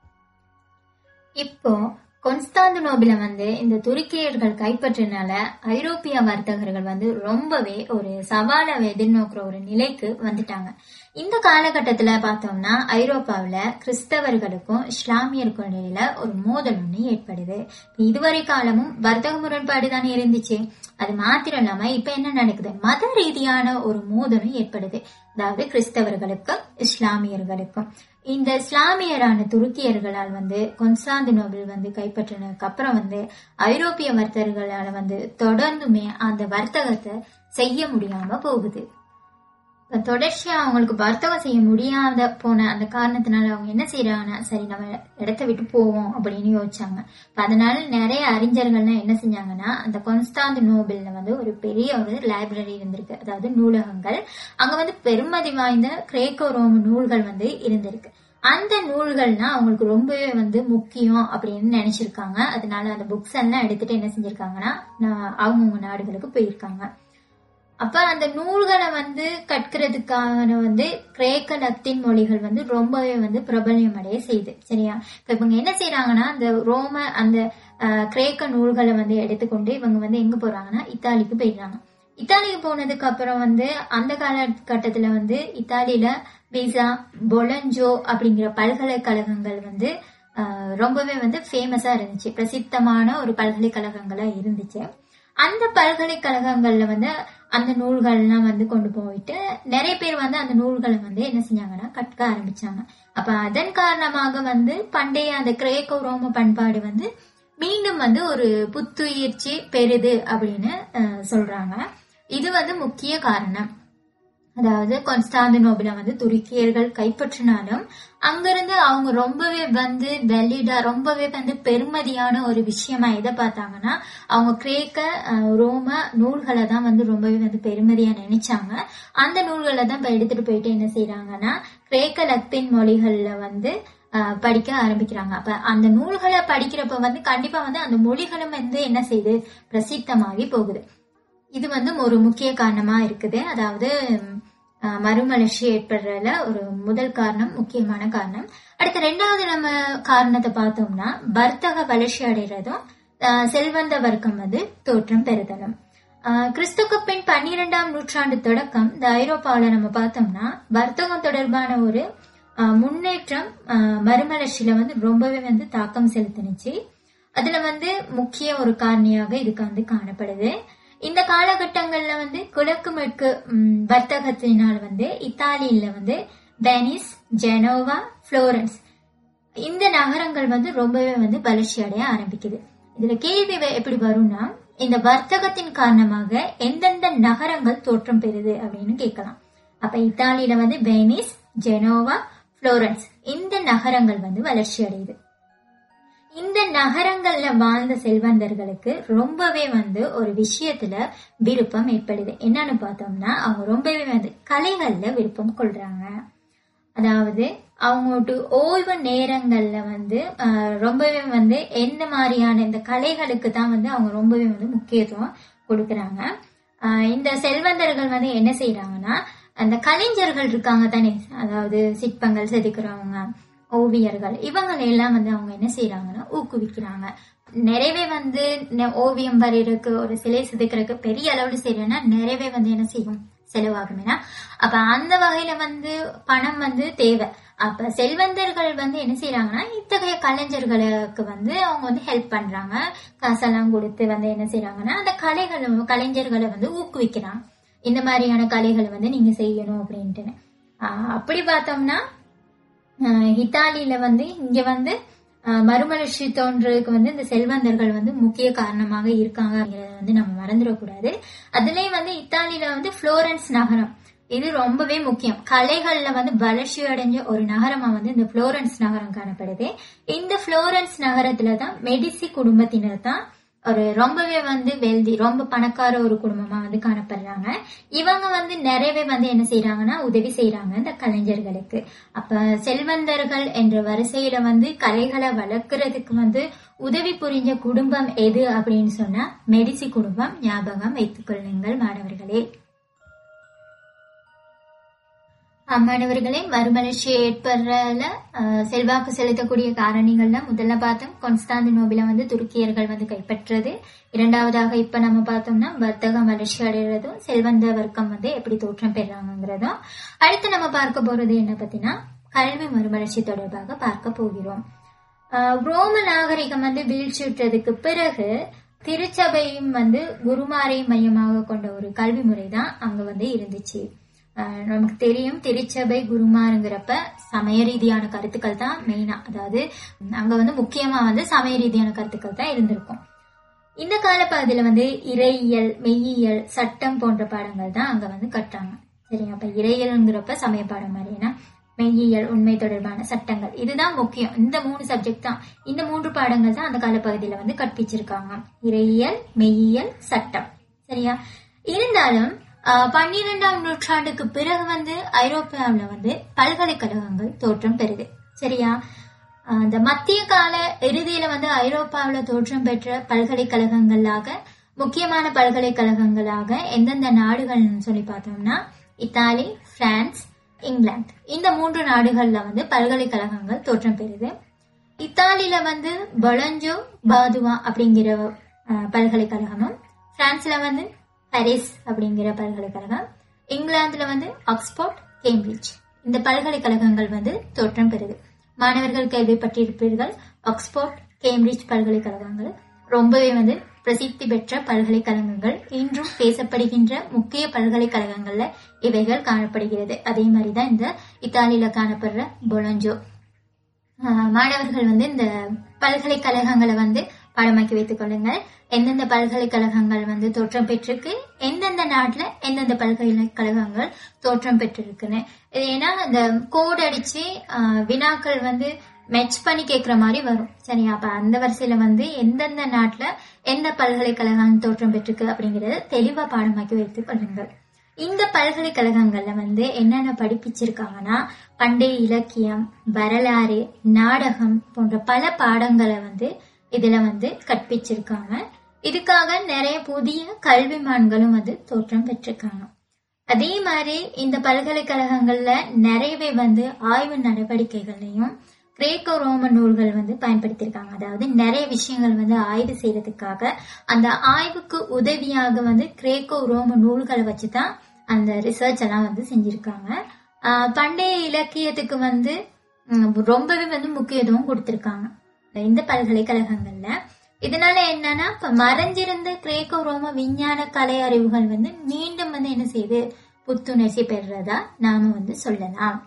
இப்போ கொன்ஸ்டாந்தினோபில வந்து இந்த துருக்கியர்கள் கைப்பற்றினால ஐரோப்பிய வர்த்தகர்கள் வந்து ரொம்பவே ஒரு சவாலை எதிர்நோக்குற ஒரு நிலைக்கு வந்துட்டாங்க இந்த காலகட்டத்துல பார்த்தோம்னா ஐரோப்பாவுல கிறிஸ்தவர்களுக்கும் இஸ்லாமியருக்கும் இடையில ஒரு மோதல் ஒண்ணு ஏற்படுது இதுவரை காலமும் வர்த்தக முரண்பாடு தானே இருந்துச்சு அது மாத்திரம் இல்லாம இப்ப என்ன நடக்குது மத ரீதியான ஒரு மோதலும் ஏற்படுது அதாவது கிறிஸ்தவர்களுக்கும் இஸ்லாமியர்களுக்கும் இந்த இஸ்லாமியரான துருக்கியர்களால் வந்து கொன்ஸ்டாந்தினோபிள் வந்து கைப்பற்றினதுக்கு அப்புறம் வந்து ஐரோப்பிய வர்த்தகர்களால வந்து தொடர்ந்துமே அந்த வர்த்தகத்தை செய்ய முடியாம போகுது இப்ப தொடர்ச்சியா அவங்களுக்கு வர்த்தகம் செய்ய முடியாத போன அந்த காரணத்தினால அவங்க என்ன செய்யறாங்கன்னா சரி நம்ம இடத்த விட்டு போவோம் அப்படின்னு யோசிச்சாங்க இப்ப அதனால நிறைய அறிஞர்கள்லாம் என்ன செஞ்சாங்கன்னா அந்த கொன்ஸ்டாந்தி நோபெல்ல வந்து ஒரு பெரிய ஒரு லைப்ரரி இருந்திருக்கு அதாவது நூலகங்கள் அங்க வந்து பெருமதி வாய்ந்த கிரேக்கோ ரோம நூல்கள் வந்து இருந்திருக்கு அந்த நூல்கள்னா அவங்களுக்கு ரொம்பவே வந்து முக்கியம் அப்படின்னு நினைச்சிருக்காங்க அதனால அந்த புக்ஸ் எல்லாம் எடுத்துட்டு என்ன செஞ்சிருக்காங்கன்னா நான் அவங்கவுங்க நாடுகளுக்கு போயிருக்காங்க அப்ப அந்த நூல்களை வந்து கற்கிறதுக்கான வந்து கிரேக்க லத்தீன் மொழிகள் வந்து ரொம்பவே வந்து பிரபல்யம் அடைய செய்யுது சரியா இப்ப இவங்க என்ன செய்யறாங்கன்னா அந்த ரோம அந்த அஹ், கிரேக்க நூல்களை வந்து எடுத்துக்கொண்டு இவங்க வந்து எங்க போறாங்கன்னா இத்தாலிக்கு போயிடுறாங்க இத்தாலிக்கு போனதுக்கு அப்புறம் வந்து அந்த காலகட்டத்துல வந்து இத்தாலியில பீசா பொலஞ்சோ அப்படிங்கிற பல்கலைக்கழகங்கள் வந்து அஹ், ரொம்பவே வந்து ஃபேமஸா இருந்துச்சு பிரசித்தமான ஒரு பல்கலைக்கழகங்களா இருந்துச்சு அந்த பல்கலைக்கழகங்கள்ல வந்து அந்த நூல்கள்லாம் வந்து கொண்டு போயிட்டு நிறைய பேர் வந்து அந்த நூல்களை வந்து என்ன செஞ்சாங்கன்னா கற்க ஆரம்பிச்சாங்க அப்ப அதன் காரணமாக வந்து பண்டைய அந்த கிரேக்கோ ரோம பண்பாடு வந்து மீண்டும் வந்து ஒரு புத்துயிர்ச்சி பெறுது அப்படின்னு அஹ், சொல்றாங்க இது வந்து முக்கிய காரணம் அதாவது கொன்ஸ்டாந்தினோபிள வந்து துருக்கியர்கள் கைப்பற்றினாலும் அங்கிருந்து அவங்க ரொம்பவே வந்து வெலிடா ரொம்பவே வந்து பெருமதியான ஒரு விஷயமா எதை பார்த்தாங்கன்னா அவங்க கிரேக்க அஹ், ரோம நூல்களை தான் வந்து ரொம்பவே வந்து பெருமதியா நினைச்சாங்க அந்த நூல்களை தான் இப்ப எடுத்துட்டு போயிட்டு என்ன செய்யறாங்கன்னா கிரேக்க லத்தீன் மொழிகள்ல வந்து அஹ், படிக்க ஆரம்பிக்கிறாங்க அப்ப அந்த நூல்களை படிக்கிறப்ப வந்து கண்டிப்பா வந்து அந்த மொழிகளும் வந்து என்ன செய்யுது பிரசித்தமாகி போகுது இது வந்து ஒரு முக்கிய காரணமா இருக்குது அதாவது அஹ், மறுமலர்ச்சி ஏற்படுறதுல ஒரு முதல் காரணம் முக்கியமான காரணம் அடுத்து ரெண்டாவது நம்ம காரணத்தை பார்த்தோம்னா வர்த்தக வளர்ச்சி அடைறதும் அஹ், செல்வந்த வர்க்கம் வந்து தோற்றம் பெறுதலும் அஹ், கிறிஸ்துக்கு பின் பன்னிரெண்டாம் நூற்றாண்டு தொடக்கம் இந்த ஐரோப்பாவில் நம்ம பார்த்தோம்னா வர்த்தகம் தொடர்பான ஒரு அஹ், முன்னேற்றம் அஹ், மறுமலர்ச்சியில வந்து ரொம்பவே வந்து தாக்கம் செலுத்தினுச்சு அதுல வந்து முக்கிய ஒரு காரணியாக இதுக்கு வந்து காணப்படுது இந்த காலகட்டங்கள்ல வந்து கிழக்கு மேற்கு ம், வர்த்தகத்தினால் வந்து இத்தாலியில வந்து வெனிஸ் ஜெனோவா புளோரன்ஸ் இந்த நகரங்கள் வந்து ரொம்பவே வந்து வளர்ச்சி அடைய ஆரம்பிக்குது இதுல கேள்வி வே- எப்படி வரும்னா இந்த வர்த்தகத்தின் காரணமாக எந்தெந்த நகரங்கள் தோற்றம் பெறுது அப்படின்னு கேட்கலாம் அப்ப இத்தாலியில வந்து வெனிஸ் ஜெனோவா புளோரன்ஸ் இந்த நகரங்கள் வந்து வளர்ச்சி அடையுது இந்த நகரங்கள்ல வாழ்ந்த செல்வந்தர்களுக்கு ரொம்பவே வந்து ஒரு விஷயத்துல விருப்பம் ஏற்படுது என்னன்னு பார்த்தோம்னா அவங்க ரொம்பவே வந்து கலைகள்ல விருப்பம் கொள்றாங்க அதாவது அவங்களோட ஓய்வு நேரங்கள்ல வந்து ஆஹ், ரொம்பவே வந்து எந்த மாதிரியான இந்த கலைகளுக்கு தான் வந்து அவங்க ரொம்பவே வந்து முக்கியத்துவம் கொடுக்கறாங்க ஆஹ், இந்த செல்வந்தர்கள் வந்து என்ன செய்யறாங்கன்னா அந்த கலைஞர்கள் இருக்காங்க தானே அதாவது சிற்பங்கள் செதுக்குறவங்க ஓவியர்கள் இவங்களை எல்லாம் வந்து அவங்க என்ன செய்யறாங்கன்னா ஊக்குவிக்கிறாங்க நிறைவே வந்து நெ- ஓவியம் வரையறதுக்கு ஒரு சிலை செதுக்கிறதுக்கு பெரிய அளவுல செய்யறேன்னா நிறைவே வந்து என்ன செய்யும் செலவாகும் ஏன்னா அப்ப அந்த வகையில வந்து பணம் வந்து தேவை அப்ப செல்வந்தர்கள் வந்து என்ன செய்யறாங்கன்னா இத்தகைய கலைஞர்களுக்கு வந்து அவங்க வந்து ஹெல்ப் பண்றாங்க காசெல்லாம் கொடுத்து வந்து என்ன செய்யறாங்கன்னா அந்த கலைகளை கலைஞர்களை வந்து ஊக்குவிக்கிறாங்க இந்த மாதிரியான கலைகளை வந்து நீங்க செய்யணும் அப்படின்ட்டு ஆஹ் அப்படி பார்த்தோம்னா ஆஹ் இத்தாலியில வந்து இங்க வந்து ஆஹ் மறுமலர்ச்சி தோன்றதுக்கு வந்து இந்த செல்வந்தர்கள் வந்து முக்கிய காரணமாக இருக்காங்க அப்படிங்கறத வந்து நம்ம மறந்துடக்கூடாது அதுலயும் வந்து இத்தாலியில வந்து புளோரன்ஸ் நகரம் இது ரொம்பவே முக்கியம் கலைகள்ல வந்து வளர்ச்சி அடைஞ்ச ஒரு நகரமா வந்து இந்த புளோரன்ஸ் நகரம் காணப்படுது இந்த புளோரன்ஸ் நகரத்துல தான் மெடிசி குடும்பத்தினர் தான் ஒரு ரொம்பவே வந்து வெல்தி ரொம்ப பணக்கார ஒரு குடும்பமா வந்து காணப்படுறாங்க இவங்க வந்து நிறையவே வந்து என்ன செய்யறாங்கன்னா உதவி செய்யறாங்க இந்த கலைஞர்களுக்கு அப்ப செல்வந்தர்கள் என்ற வரிசையில வந்து கலைகளை வளர்க்கறதுக்கு வந்து உதவி புரிஞ்ச குடும்பம் எது அப்படின்னு சொன்னா மெடிசி குடும்பம் ஞாபகம் வைத்துக் கொள்ளுங்கள் மாணவர்களே ஆஹ் மாணவர்களே மறுமலர்ச்சி ஏற்படுறதுல ஆஹ், செல்வாக்கு செலுத்தக்கூடிய காரணிகள்ல முதல்ல பார்த்தோம் கொன்ஸ்டாந்தினோபில வந்து துருக்கியர்கள் வந்து கைப்பற்றது இரண்டாவதாக இப்ப நம்ம பார்த்தோம்னா வர்த்தகம் வளர்ச்சி அடைகிறதும் செல்வந்த வர்க்கம் வந்து எப்படி தோற்றம் பெறாங்கிறதும் அடுத்து நம்ம பார்க்க போறது என்ன பத்தினா கல்வி மறுமலர்ச்சி தொடர்பாக பார்க்க போகிறோம் ஆஹ், ரோம நாகரிகம் வந்து வீழ்ச்சியுற்றதுக்கு பிறகு திருச்சபையும் வந்து குருமாரையும் மையமாக கொண்ட ஒரு கல்வி முறை தான் அங்க வந்து இருந்துச்சு ஆஹ் நமக்கு தெரியும் திருச்சபை குருமாருங்கிறப்ப சமய ரீதியான கருத்துக்கள் தான் மெயினா அதாவது அங்க வந்து முக்கியமா வந்து சமய ரீதியான கருத்துக்கள் தான் இருந்திருக்கும் இந்த காலப்பகுதியில வந்து இறையியல் மெய்யியல் சட்டம் போன்ற பாடங்கள் தான் அங்க வந்து கட்டாங்க சரிங்க அப்ப இறையியல்ங்கிறப்ப சமய பாடம் மாதிரினா மெய்யியல் உண்மை தொடர்பான சட்டங்கள் இதுதான் முக்கியம் இந்த மூணு சப்ஜெக்ட் தான் இந்த மூன்று பாடங்கள் தான் அந்த காலப்பகுதியில வந்து கற்பிச்சிருக்காங்க இறையியல் மெய்யியல் சட்டம் சரியா இருந்தாலும் ஆஹ், பன்னிரெண்டாம் நூற்றாண்டுக்கு பிறகு வந்து ஐரோப்பாவில் வந்து பல்கலைக்கழகங்கள் தோற்றம் பெறுது சரியா ஆஹ், இந்த மத்திய கால இறுதியில வந்து ஐரோப்பாவில் தோற்றம் பெற்ற பல்கலைக்கழகங்களாக முக்கியமான பல்கலைக்கழகங்களாக எந்தெந்த நாடுகள்னு சொல்லி பார்த்தோம்னா இத்தாலி பிரான்ஸ் இங்கிலாந்து இந்த மூன்று நாடுகள்ல வந்து பல்கலைக்கழகங்கள் தோற்றம் பெறுது இத்தாலியில வந்து பொலஞ்சோ பாதுவா அப்படிங்கிற அஹ், பல்கலைக்கழகமும் பிரான்ஸ்ல வந்து பாரிஸ் அப்படிங்கிற பல்கலைக்கழகம் இங்கிலாந்துல வந்து ஆக்ஸ்போர்ட் கேம்பிரிட்ஜ் இந்த பல்கலைக்கழகங்கள் வந்து தோற்றம் பெறுது மாணவர்கள் கேள்விப்பட்டிருப்பீர்கள் ஆக்ஸ்போர்ட் கேம்பிரிட்ஜ் பல்கலைக்கழகங்கள் ரொம்பவே வந்து பிரசித்தி பெற்ற பல்கலைக்கழகங்கள் இன்றும் பேசப்படுகின்ற முக்கிய பல்கலைக்கழகங்கள்ல இவைகள் காணப்படுகிறது அதே மாதிரிதான் இந்த இத்தாலியில காணப்படுற பொலஞ்சோ ஆஹ் மாணவர்கள் வந்து இந்த பல்கலைக்கழகங்களை வந்து பாடமாக்கி வைத்துக் கொள்ளுங்கள் எந்தெந்த பல்கலைக்கழகங்கள் வந்து தோற்றம் பெற்றிருக்கு எந்தெந்த நாட்டுல எந்தெந்த பல்கலைக்கழகங்கள் தோற்றம் பெற்றிருக்குன்னு இது ஏன்னா இந்த கோட் அடிச்சு ஆஹ், வினாக்கள் வந்து மெச் பண்ணி கேட்குற மாதிரி வரும் சரியா அப்ப அந்த வரிசையில வந்து எந்தெந்த நாட்டுல எந்த பல்கலைக்கழகம் தோற்றம் பெற்றிருக்கு அப்படிங்கறத தெளிவா பாடமாக்கி வைத்துக் கொள்ளுங்கள் இந்த பல்கலைக்கழகங்கள்ல வந்து என்னென்ன படிப்பிச்சிருக்காங்கன்னா பண்டைய இலக்கியம் வரலாறு நாடகம் போன்ற பல பாடங்களை வந்து இதுல வந்து கற்பிச்சிருக்காங்க இதுக்காக நிறைய புதிய கல்விமான்களும் வந்து தோற்றம் பெற்றிருக்காங்க அதே மாதிரி இந்த பல்கலைக்கழகங்கள்ல நிறையவே வந்து ஆய்வு நடவடிக்கைகளையும் கிரேக்கோ ரோம நூல்கள் வந்து பயன்படுத்தியிருக்காங்க அதாவது நிறைய விஷயங்கள் வந்து ஆய்வு செய்யறதுக்காக அந்த ஆய்வுக்கு உதவியாக வந்து கிரேக்கோ ரோம நூல்களை வச்சுதான் அந்த ரிசர்ச் எல்லாம் வந்து செஞ்சிருக்காங்க ஆஹ் பண்டைய இலக்கியத்துக்கு வந்து ம், ரொம்பவே வந்து முக்கியத்துவம் கொடுத்திருக்காங்க இந்த பல்கலைக்கழகங்கள்ல இதனால என்னன்னா இப்ப மறைஞ்சிருந்த கிரேக்கோ ரோம விஞ்ஞான கலை அறிவுகள் வந்து மீண்டும் வந்து என்ன செய்யுது புத்துணர்ச்சி பெறுறதா நாம வந்து சொல்லலாம்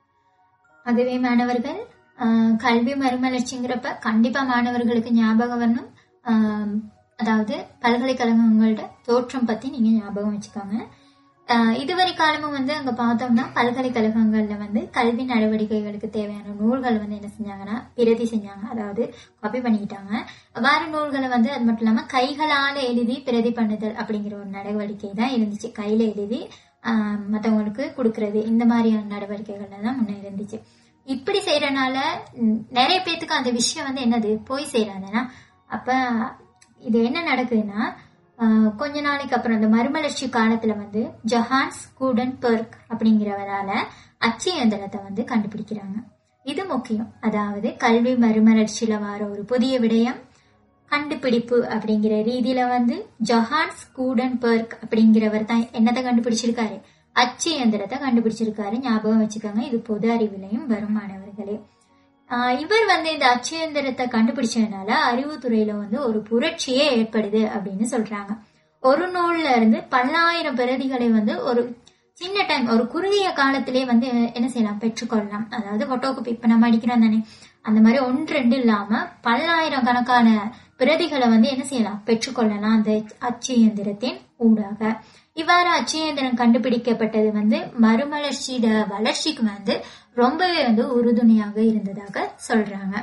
அதுவே மாணவர்கள் ஆஹ், கல்வி மறுமலர்ச்சிங்கிறப்ப கண்டிப்பா மாணவர்களுக்கு ஞாபகம் வரணும் ஆஹ், அதாவது பல்கலைக்கழகங்களோட தோற்றம் பத்தி நீங்க ஞாபகம் வச்சுக்கோங்க ஆஹ், இதுவரை காலமும் வந்து அங்க பார்த்தோம்னா பல்கலைக்கழகங்கள்ல வந்து கல்வி நடவடிக்கைகளுக்கு தேவையான நூல்கள் வந்து என்ன செஞ்சாங்கன்னா பிரதி செஞ்சாங்க அதாவது காப்பி பண்ணிக்கிட்டாங்க வேற நூல்களை வந்து அது மட்டும் இல்லாம கைகளால எழுதி பிரதி பண்ணுதல் அப்படிங்கிற ஒரு நடவடிக்கை தான் இருந்துச்சு கையில எழுதி ஆஹ், மத்தவங்களுக்கு கொடுக்கறது இந்த மாதிரியான நடவடிக்கைகள்ல தான் முன்ன இருந்துச்சு இப்படி செய்யறனால ம், நிறைய பேத்துக்கு அந்த விஷயம் வந்து என்னது போய் சேராதுன்னா அப்ப இது என்ன நடக்குதுன்னா ஆஹ், கொஞ்ச நாளைக்கு அப்புறம் அந்த மறுமலர்ச்சி காலத்துல வந்து ஜஹான்ஸ் கூடன் பெர்க் அப்படிங்கிறவரால அச்சு இயந்திரத்தை வந்து கண்டுபிடிக்கிறாங்க இது முக்கியம் அதாவது கல்வி மறுமலர்ச்சியில வர ஒரு புதிய விடயம் கண்டுபிடிப்பு அப்படிங்கிற ரீதியில வந்து ஜொஹான்ஸ் கூடன் பெர்க் அப்படிங்கிறவர் தான் என்னத்தை கண்டுபிடிச்சிருக்காரு அச்சு இயந்திரத்தை கண்டுபிடிச்சிருக்காரு ஞாபகம் வச்சுக்கோங்க இது பொது அறிவிலையும் வரும் மாணவர்களே ஆஹ் இவர் வந்து இந்த அச்சு இயந்திரத்தை கண்டுபிடிச்சதுனால அறிவுத்துறையில வந்து ஒரு புரட்சியே ஏற்படுது அப்படின்னு சொல்றாங்க ஒரு நூல்ல இருந்து பல்லாயிரம் பிரதிகளை வந்து ஒரு சின்ன டைம் ஒரு குறுகிய காலத்திலே வந்து என்ன செய்யலாம் பெற்றுக்கொள்ளலாம் அதாவது போட்டோகாப்பி இப்ப நம்ம அடிக்கிறோம் தானே அந்த மாதிரி ஒன்று ரெண்டு இல்லாம பல்லாயிரம் கணக்கான பிரதிகளை வந்து என்ன செய்யலாம் பெற்றுக்கொள்ளலாம் அந்த அச்சு இயந்திரத்தின் ஊடாக இவ்வாறு அச்சு இயந்திரம் கண்டுபிடிக்கப்பட்டது வந்து மறுமலர்ச்சியோட வளர்ச்சிக்கு வந்து ரொம்பவே வந்து உறுதுணையாக இருந்ததாக சொல்றாங்க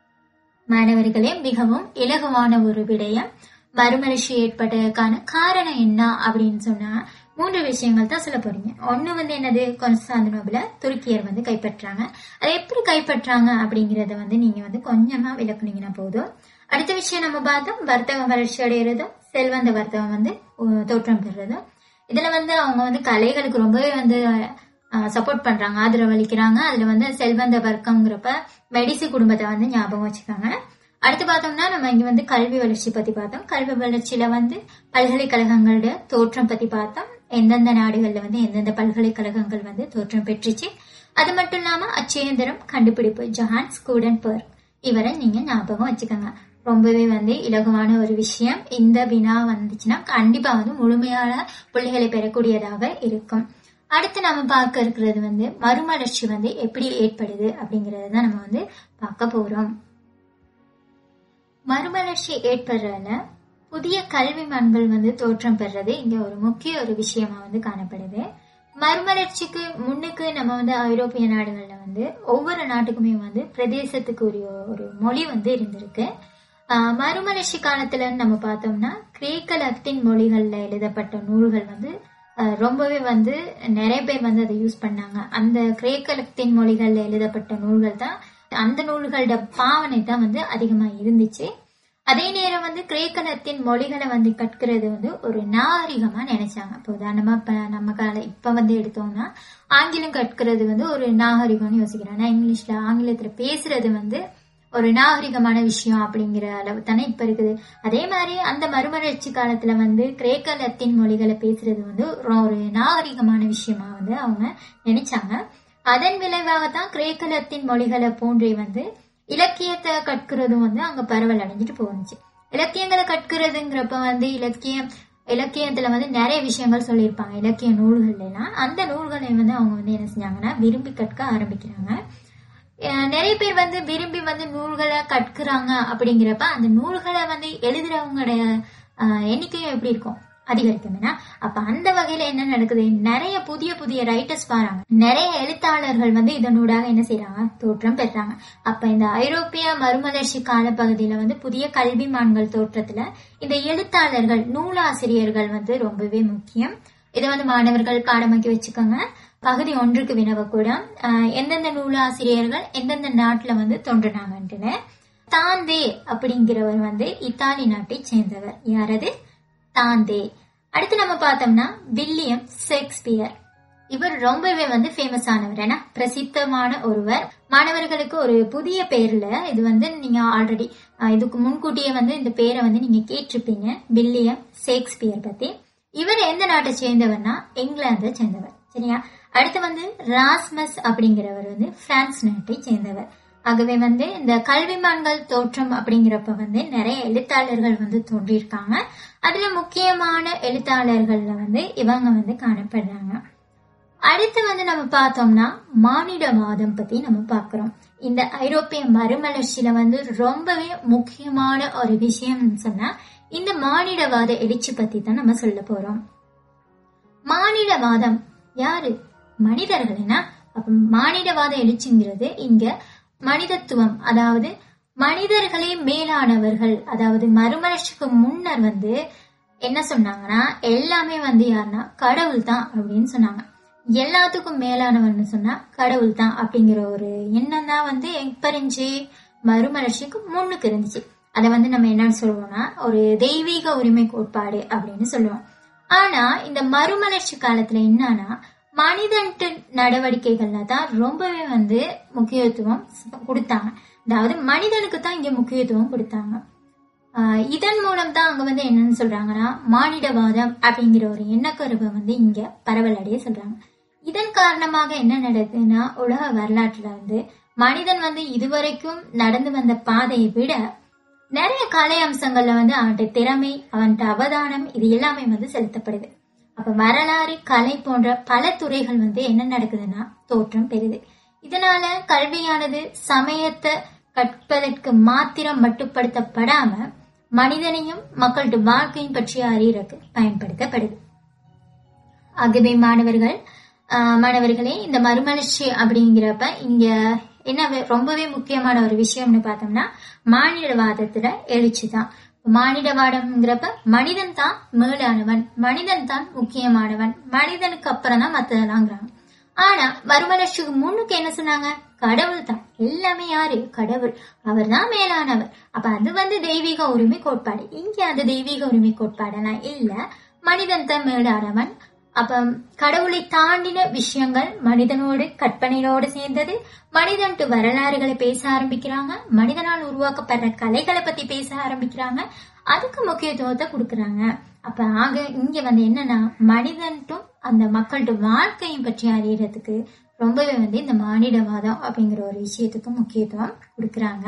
மாணவர்களே மிகவும் இலகுவான ஒரு விடயம் மறுமலர்ச்சி ஏற்பட்டதற்கான காரணம் என்ன அப்படின்னு சொன்னா மூன்று விஷயங்கள் தான் சொல்ல போறீங்க ஒண்ணு வந்து என்னது கொன்ஸ்டாந்தினோபிள துருக்கியர் வந்து கைப்பற்றாங்க அதை எப்படி கைப்பற்றாங்க அப்படிங்கறத வந்து நீங்க வந்து கொஞ்சமா விளக்குனீங்கன்னா போதும் அடுத்த விஷயம் நம்ம பார்த்தோம் வர்த்தகம் வளர்ச்சி அடைகிறதும் செல்வந்த வர்த்தகம் வந்து உ- தோற்றம் பெறுறதும் இதுல வந்து அவங்க வந்து கலைகளுக்கு ரொம்பவே வந்து சப்போர்ட் பண்றாங்க ஆதரவு அளிக்கிறாங்க அதுல வந்து செல்வந்த வர்க்கம்ங்கிறப்ப மெடிசி குடும்பத்தை வந்து ஞாபகம் வச்சுக்காங்க அடுத்து பார்த்தோம்னா நம்ம இங்க வந்து கல்வி வளர்ச்சி பத்தி பார்த்தோம் கல்வி வளர்ச்சியில வந்து பல்கலைக்கழகங்களோட தோற்றம் பத்தி பார்த்தோம் எந்தெந்த நாடுகள்ல வந்து எந்தெந்த பல்கலைக்கழகங்கள் வந்து தோற்றம் பெற்றுச்சு அது மட்டும் இல்லாம அச்சேந்திரம் கண்டுபிடிப்பு ஜஹான் ஸ்கூடன் பர் இவரை நீங்க ஞாபகம் வச்சுக்கோங்க ரொம்பவே வந்து இலகுவான ஒரு விஷயம் இந்த வினா வந்துச்சுன்னா கண்டிப்பா வந்து முழுமையான புள்ளிகளை பெறக்கூடியதாக இருக்கும் அடுத்து நம்ம பார்க்க இருக்கிறது வந்து மறுமலர்ச்சி வந்து எப்படி ஏற்படுது அப்படிங்கறத தான் நம்ம வந்து பார்க்க போறோம் மறுமலர்ச்சி ஏற்படுறதுல புதிய கல்வி மண்கள் வந்து தோற்றம் பெறுறது இங்க ஒரு முக்கிய ஒரு விஷயமா வந்து காணப்படுது மறுமலர்ச்சிக்கு முன்னுக்கு நம்ம வந்து ஐரோப்பிய நாடுகள்ல வந்து ஒவ்வொரு நாட்டுக்குமே வந்து பிரதேசத்துக்கு உரிய ஒரு மொழி வந்து இருந்திருக்கு ஆஹ் மறுமலர்ச்சி காலத்துல நம்ம பார்த்தோம்னா கிரேக்க லத்தீன் மொழிகள்ல எழுதப்பட்ட நூல்கள் வந்து ஆஹ் ரொம்பவே வந்து நிறைய பேர் வந்து அதை யூஸ் பண்ணாங்க அந்த கிரேக்க லத்தீன் மொழிகள்ல எழுதப்பட்ட நூல்கள் தான் அந்த நூல்களோட பாவனை தான் வந்து அதிகமா இருந்துச்சு அதே நேரம் வந்து கிரேக்க லத்தீன் மொழிகளை வந்து கற்கிறது வந்து ஒரு நாகரிகமா நினைச்சாங்க இப்போ உதாரணமா இப்ப நம்ம கால இப்ப வந்து எடுத்தோம்னா ஆங்கிலம் கற்கிறது வந்து ஒரு நாகரிகம்னு யோசிக்கிறோம் ஆனா இங்கிலீஷ்ல ஆங்கிலத்துல பேசுறது வந்து ஒரு நாகரிகமான விஷயம் அப்படிங்கிற அளவு தானே இப்ப இருக்குது அதே மாதிரி அந்த மறுமலர்ச்சி காலத்துல வந்து கிரேக்க லத்தீன் மொழிகளை பேசுறது வந்து ஒரு ஒரு நாகரிகமான விஷயமா வந்து அவங்க நினைச்சாங்க அதன் விளைவாகத்தான் கிரேக்க லத்தீன் மொழிகளை போன்றே வந்து இலக்கியத்தை கற்கிறதும் வந்து அங்க பரவல் அடைஞ்சிட்டு போனுச்சு இலக்கியங்களை கற்கிறதுங்கிறப்ப வந்து இலக்கியம் இலக்கியத்துல வந்து நிறைய விஷயங்கள் சொல்லியிருப்பாங்க இலக்கிய நூல்கள் எல்லாம் அந்த நூல்களை வந்து அவங்க வந்து என்ன செஞ்சாங்கன்னா விரும்பி கற்க ஆரம்பிக்கிறாங்க அஹ் நிறைய பேர் வந்து விரும்பி வந்து நூல்களை கற்கிறாங்க அப்படிங்கிறப்ப அந்த நூல்களை வந்து எழுதுறவங்களுடைய அஹ், எண்ணிக்கையும் எப்படி இருக்கும் அதிகரிக்கும் ஏன்னா அப்ப அந்த வகையில என்ன நடக்குது நிறைய புதிய புதிய ரைட்டர்ஸ் வராங்க நிறைய எழுத்தாளர்கள் வந்து இதனூடாக என்ன செய்யறாங்க தோற்றம் பெறாங்க அப்ப இந்த ஐரோப்பிய மறுமலர்ச்சி காலப்பகுதியில வந்து புதிய கல்விமான்கள் தோற்றத்துல இந்த எழுத்தாளர்கள் நூலாசிரியர்கள் வந்து ரொம்பவே முக்கியம் இதை வந்து மாணவர்கள் பாடமாக்கி வச்சுக்கோங்க பகுதி ஒன்றுக்கு வினவக்கூடம் ஆஹ் எந்தெந்த நூலாசிரியர்கள் எந்தெந்த நாட்டுல வந்து தோன்றினாங்கன்ட்டு தாந்தே அப்படிங்கிறவர் வந்து இத்தாலி நாட்டை சேர்ந்தவர் யாரது தாந்தே அடுத்து நம்ம பார்த்தோம்னா வில்லியம் ஷேக்ஸ்பியர் இவர் ரொம்பவே வந்து ஃபேமஸ் ஆனவர் ஏன்னா பிரசித்தமான ஒருவர் மாணவர்களுக்கு ஒரு புதிய பேர்ல இது வந்து நீங்க ஆல்ரெடி இதுக்கு முன்கூட்டியே வந்து இந்த பேரை வந்து நீங்க கேட்டிருப்பீங்க வில்லியம் ஷேக்ஸ்பியர் பத்தி இவர் எந்த நாட்டை சேர்ந்தவர்னா இங்கிலாந்தை சேர்ந்தவர் சரியா அடுத்து வந்து ராஸ்மஸ் அப்படிங்கிறவர் வந்து பிரான்ஸ் நாட்டை சேர்ந்தவர் ஆகவே வந்து இந்த கல்விமான்கள் தோற்றம் அப்படிங்கிறப்ப வந்து நிறைய எழுத்தாளர்கள் வந்து தோன்றியிருக்காங்க அதுல முக்கியமான எழுத்தாளர்கள்ல வந்து இவங்க வந்து காணப்படுறாங்க அடுத்து வந்து நம்ம பார்த்தோம்னா மானிடவாதம் பத்தி நம்ம பார்க்கிறோம் இந்த ஐரோப்பிய மறுமலர்ச்சியில வந்து ரொம்பவே முக்கியமான ஒரு விஷயம் சொன்னா இந்த மானிடவாத எழுச்சி பத்தி தான் நம்ம சொல்ல போறோம் மானிடவாதம் யாரு மனிதர்கள்னா அப்ப மானிடவாத எழுச்சிங்கிறது இங்க மனிதத்துவம் அதாவது மனிதர்களே மேலானவர்கள் அதாவது மறுமலர்ச்சிக்கு முன்னர் வந்து என்ன சொன்னாங்கன்னா எல்லாமே வந்து யாருன்னா கடவுள் தான் அப்படின்னு சொன்னாங்க எல்லாத்துக்கும் மேலானவன்னு சொன்னா கடவுள் தான் அப்படிங்கிற ஒரு எண்ணம் தான் வந்து எப்ப இருந்துச்சு மறுமலர்ச்சிக்கு முன்னுக்கு இருந்துச்சு அதை வந்து நம்ம என்னன்னு சொல்லுவோம்னா ஒரு தெய்வீக உரிமை கோட்பாடு அப்படின்னு சொல்லுவோம் ஆனா இந்த மறுமலர்ச்சி காலத்துல என்னன்னா மனிதன்ட்டு நடவடிக்கைகள்ல தான் ரொம்பவே வந்து முக்கியத்துவம் கொடுத்தாங்க அதாவது மனிதனுக்கு தான் இங்க முக்கியத்துவம் கொடுத்தாங்க ஆஹ் இதன் மூலம் தான் அங்க வந்து என்னன்னு சொல்றாங்கன்னா மானிடவாதம் அப்படிங்கிற ஒரு எண்ணக்கருவை வந்து இங்க பரவல் அடைய சொல்றாங்க இதன் காரணமாக என்ன நடக்குதுன்னா உலக வரலாற்றுல வந்து மனிதன் வந்து இதுவரைக்கும் நடந்து வந்த பாதையை விட நிறைய கலை அம்சங்கள்ல வந்து அவன்கிட்ட திறமை அவன்கிட்ட அவதானம் இது எல்லாமே வந்து செலுத்தப்படுது அப்ப வரலாறு கலை போன்ற பல துறைகள் வந்து என்ன நடக்குதுன்னா தோற்றம் பெறுது இதனால கல்வியானது சமயத்தை கற்பதற்கு மாத்திரம் மட்டுப்படுத்தப்படாம மனிதனையும் மக்களோட வாழ்க்கையும் பற்றி அறியறதுக்கு பயன்படுத்தப்படுது ஆகவே மாணவர்கள் ஆஹ் மாணவர்களே இந்த மறுமலர்ச்சி அப்படிங்கிறப்ப இங்க என்ன வே- ரொம்பவே முக்கியமான ஒரு விஷயம்னு பார்த்தோம்னா மானிடவாதத்துல எழுச்சி தான் மானிடவாதம்ங்கிறப்ப மனிதன் தான் மேலானவன் மனிதன் தான் முக்கியமானவன் மனிதனுக்கு அப்புறம் தான் மத்ததெல்லாங்கிறாங்க ஆனா மறுமலர்ச்சிக்கு முன்னுக்கு என்ன சொன்னாங்க கடவுள் தான் எல்லாமே யாரு கடவுள் அவர் தான் மேலானவர் அப்ப அது வந்து தெய்வீக உரிமை கோட்பாடு இங்க அந்த தெய்வீக உரிமை கோட்பாடெல்லாம் இல்ல மனிதன் தான் மேலானவன் அப்ப கடவுளை தாண்டின விஷயங்கள் மனிதனோடு கற்பனையோடு சேர்ந்தது மனிதன்ட்டு வரலாறுகளை பேச ஆரம்பிக்கிறாங்க மனிதனால் உருவாக்கப்படுற கலைகளை பத்தி பேச ஆரம்பிக்கிறாங்க அதுக்கு முக்கியத்துவத்தை கொடுக்கறாங்க அப்ப ஆக இங்க வந்து என்னன்னா மனிதன்ட்டும் அந்த மக்கள்கிட்ட வாழ்க்கையும் பற்றி அறியறதுக்கு ரொம்பவே வந்து இந்த மானிடவாதம் அப்படிங்கிற ஒரு விஷயத்துக்கு முக்கியத்துவம் கொடுக்கறாங்க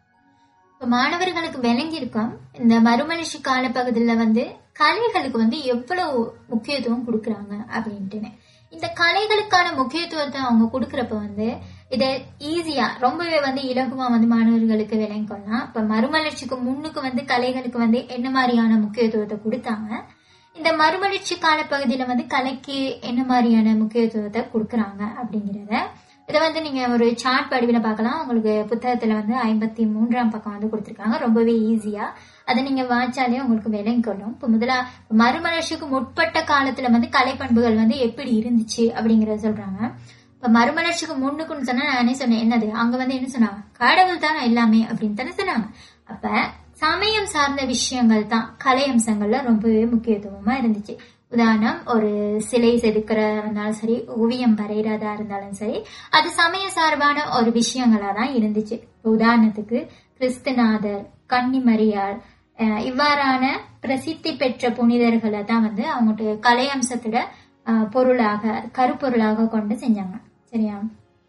இப்ப மாணவர்களுக்கு விளங்கி இருக்கும் இந்த மறுமலர்ச்சி காலப்பகுதியில வந்து கலைகளுக்கு வந்து எவ்வளவு முக்கியத்துவம் கொடுக்கறாங்க அப்படின்ட்டுன்னு இந்த கலைகளுக்கான முக்கியத்துவத்தை அவங்க கொடுக்கறப்ப வந்து இதை ஈஸியா ரொம்பவே வந்து இலகுவா வந்து மாணவர்களுக்கு விளங்கி கொள்ளலாம் இப்ப மறுமலர்ச்சிக்கு முன்னுக்கு வந்து கலைகளுக்கு வந்து என்ன மாதிரியான முக்கியத்துவத்தை கொடுத்தாங்க இந்த மறுமலர்ச்சி காலப்பகுதியில வந்து கலைக்கு என்ன மாதிரியான முக்கியத்துவத்தை கொடுக்கறாங்க அப்படிங்கறத இதை வந்து நீங்க ஒரு சார்ட் வடிவில பார்க்கலாம் உங்களுக்கு புத்தகத்துல வந்து ஐம்பத்தி மூன்றாம் பக்கம் வந்து கொடுத்திருக்காங்க ரொம்பவே ஈஸியா அதை நீங்க வாய்ச்சாலே உங்களுக்கு விளங்கி கொள்ளும் இப்ப முதலா மறுமலர்ச்சிக்கு முற்பட்ட காலத்துல வந்து கலை பண்புகள் வந்து எப்படி இருந்துச்சு அப்படிங்கறத சொல்றாங்க இப்ப மறுமலர்ச்சிக்கு முன்னுக்குன்னு சொன்னா நான் என்ன சொன்னேன் என்னது அங்க வந்து என்ன சொன்னாங்க கடவுள் தான் எல்லாமே அப்படின்னு தானே சொன்னாங்க அப்ப சமயம் சார்ந்த விஷயங்கள் தான் கலை அம்சங்கள்ல ரொம்பவே முக்கியத்துவமா இருந்துச்சு உதாரணம் ஒரு சிலை செதுக்கிறதா இருந்தாலும் சரி ஓவியம் வரைகிறதா இருந்தாலும் சரி அது சமய சார்பான ஒரு விஷயங்களா தான் இருந்துச்சு உதாரணத்துக்கு கிறிஸ்துநாதர் கன்னிமரியார் அஹ் இவ்வாறான பிரசித்தி பெற்ற புனிதர்களை தான் வந்து அவங்கள்ட்ட கலை அம்சத்தோட அஹ், பொருளாக கருப்பொருளாக கொண்டு செஞ்சாங்க சரியா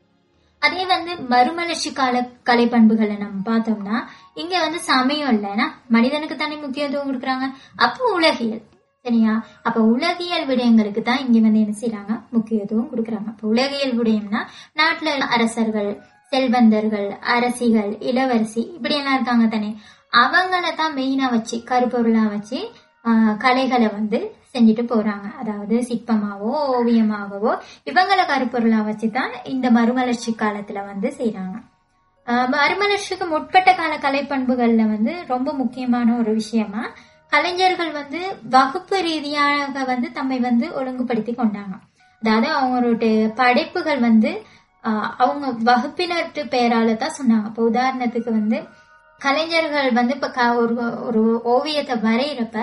அதே வந்து மறுமலர்ச்சி கால கலை பண்புகளை நம்ம பார்த்தோம்னா இங்க வந்து சமயம் இல்லைன்னா மனிதனுக்கு தானே முக்கியத்துவம் கொடுக்குறாங்க அப்போ உலகியல் சரியா அப்ப உலகியல் விடயங்களுக்கு தான் இங்க வந்து என்ன செய்யறாங்க முக்கியத்துவம் கொடுக்குறாங்க அப்ப உலகியல் விடயம்னா நாட்டுல அரசர்கள் செல்வந்தர்கள் அரசிகள் இளவரசி இப்படி எல்லாம் இருக்காங்க தானே அவங்கள தான் மெயினா வச்சு கருப்பொருளா வச்சு ஆஹ், கலைகளை வந்து செஞ்சுட்டு போறாங்க அதாவது சிற்பமாவோ ஓவியமாகவோ இவங்கள கருப்பொருளா வச்சு தான் இந்த மறுமலர்ச்சி காலத்துல வந்து செய்றாங்க ஆஹ் மறுமலர்ச்சிக்கு முற்பட்ட கால கலைப்பண்புகள்ல வந்து ரொம்ப முக்கியமான ஒரு விஷயமா கலைஞர்கள் வந்து வகுப்பு ரீதியாக வந்து தம்மை வந்து ஒழுங்குபடுத்தி கொண்டாங்க அதாவது அவங்களுடைய படைப்புகள் வந்து ஆஹ் அவங்க வகுப்பினர்ட்டு பெயரால தான் சொன்னாங்க இப்போ உதாரணத்துக்கு வந்து கலைஞர்கள் வந்து இப்ப க- ஒரு ஒரு ஓவியத்தை வரைகிறப்ப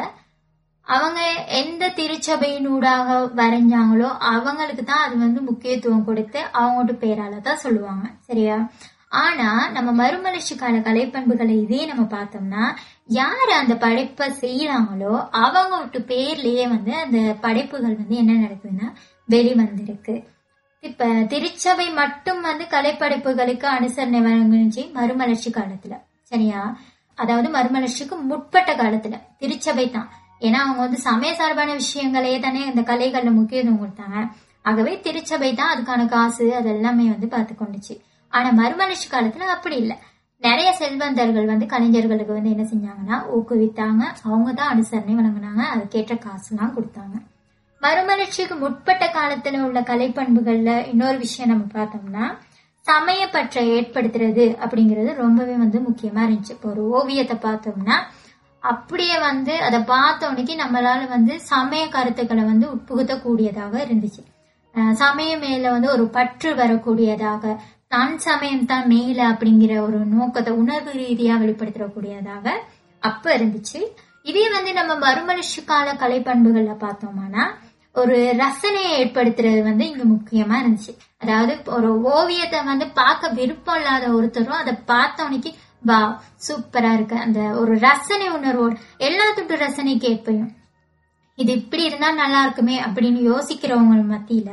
அவங்க எந்த திருச்சபையினூடாக வரைஞ்சாங்களோ அவங்களுக்கு தான் அது வந்து முக்கியத்துவம் கொடுத்து அவங்களோட பேரால தான் சொல்லுவாங்க சரியா ஆனா நம்ம மறுமலர்ச்சி கால கலைப்பண்புகளை இதே நம்ம பார்த்தோம்னா யார் அந்த படைப்பை செய்யறாங்களோ அவங்களோட பேர்லயே வந்து அந்த படைப்புகள் வந்து என்ன நடக்குதுன்னா வெளிவந்திருக்கு இப்ப திருச்சபை மட்டும் வந்து கலைப்படைப்புகளுக்கு அனுசரணை வழங்குச்சு மறுமலர்ச்சி காலத்துல சரியா அதாவது மறுமலர்ச்சிக்கு முற்பட்ட காலத்துல திருச்சபை தான் ஏன்னா அவங்க வந்து சமய சார்பான விஷயங்களையே தானே இந்த கலைகள்ல முக்கியத்துவம் கொடுத்தாங்க ஆகவே திருச்சபை தான் அதுக்கான காசு அது எல்லாமே வந்து பார்த்து கொண்டுச்சு ஆனா மறுமலர்ச்சி காலத்துல அப்படி இல்லை நிறைய செல்வந்தர்கள் வந்து கலைஞர்களுக்கு வந்து என்ன செஞ்சாங்கன்னா ஊக்குவித்தாங்க அவங்க தான் அனுசரணை வழங்கினாங்க அதுக்கேற்ற காசுலாம் கொடுத்தாங்க மறுமலர்ச்சிக்கு முற்பட்ட காலத்துல உள்ள கலைப்பண்புகள்ல இன்னொரு விஷயம் நம்ம பார்த்தோம்னா சமயப்பற்றை ஏற்படுத்துறது அப்படிங்கிறது ரொம்பவே வந்து முக்கியமா இருந்துச்சு இப்போ ஒரு ஓவியத்தை பார்த்தோம்னா அப்படியே வந்து அதை பார்த்த உடனே நம்மளால வந்து சமய கருத்துக்களை வந்து உட்புகுத்தக்கூடியதாக இருந்துச்சு அஹ் சமயம் மேல வந்து ஒரு பற்று வரக்கூடியதாக தன் சமயம் தான் மேல அப்படிங்கிற ஒரு நோக்கத்தை உணர்வு ரீதியா வெளிப்படுத்தக்கூடியதாக அப்ப இருந்துச்சு இதே வந்து நம்ம மறுமலர்ச்சி கால கலைப்பண்புகள்ல பார்த்தோம்னா ஒரு ரசனையை ஏற்படுத்துறது வந்து இங்க முக்கியமா இருந்துச்சு அதாவது ஒரு ஓவியத்தை வந்து பார்க்க விருப்பம் இல்லாத ஒருத்தரும் அதை பார்த்தவனைக்கு வா சூப்பரா இருக்கு அந்த ஒரு ரசனை உணர்வோடு எல்லாத்துட்டும் ரசனைக்கு ஏற்பையும் இது இப்படி இருந்தா நல்லா இருக்குமே அப்படின்னு யோசிக்கிறவங்க மத்தியில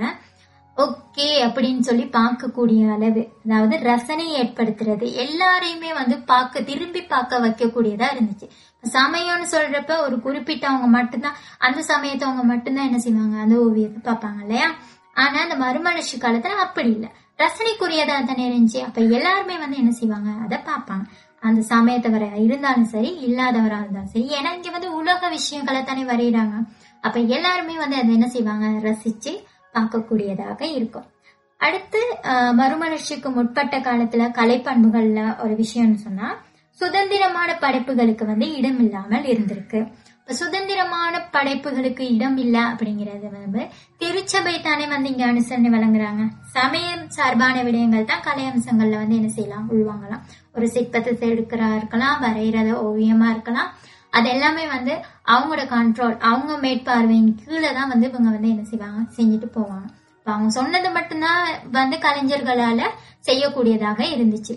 ஓகே அப்படின்னு சொல்லி பார்க்கக்கூடிய அளவு அதாவது ரசனை ஏற்படுத்துறது எல்லாரையுமே வந்து பார்க்க திரும்பி பார்க்க வைக்கக்கூடியதா இருந்துச்சு சமயம்னு சொல்றப்ப ஒரு குறிப்பிட்டவங்க மட்டும்தான் அந்த சமயத்தவங்க மட்டும்தான் என்ன செய்வாங்க அந்த ஓவியத்தை பார்ப்பாங்க இல்லையா ஆனா அந்த மறுமலர்ச்சி காலத்துல அப்படி இல்லை ரசனைக்குரியதா தானே இருந்துச்சு அப்ப எல்லாருமே வந்து என்ன செய்வாங்க அதை பார்ப்பாங்க அந்த சமயத்தவரை இருந்தாலும் சரி இல்லாதவரா இருந்தாலும் சரி ஏன்னா இங்க வந்து உலக விஷயங்களை தானே வரைகிறாங்க அப்ப எல்லாருமே வந்து அதை என்ன செய்வாங்க ரசிச்சு பார்க்கக்கூடியதாக இருக்கும் அடுத்து அஹ், மறுமலர்ச்சிக்கு முற்பட்ட காலத்துல கலைப்பண்புகள்ல ஒரு விஷயம்னு சொன்னா சுதந்திரமான படைப்புகளுக்கு வந்து இடம் இல்லாமல் இருந்திருக்கு இப்ப சுதந்திரமான படைப்புகளுக்கு இடம் இல்ல அப்படிங்கறது வந்து திருச்சபை தானே வந்து இங்க அனுசரணை வழங்குறாங்க சமயம் சார்பான விடயங்கள் தான் கலை அம்சங்கள்ல வந்து என்ன செய்யலாம் உள்வாங்கலாம் ஒரு சிற்பத்தை செதுக்கிறா இருக்கலாம் வரைகிறத ஓவியமா இருக்கலாம் அது எல்லாமே வந்து அவங்களோட கண்ட்ரோல் அவங்க மேற்பார்வையின் கீழே தான் வந்து இவங்க வந்து என்ன செய்வாங்க செஞ்சுட்டு போவாங்க இப்ப அவங்க சொன்னது மட்டும்தான் வந்து கலைஞர்களால செய்யக்கூடியதாக இருந்துச்சு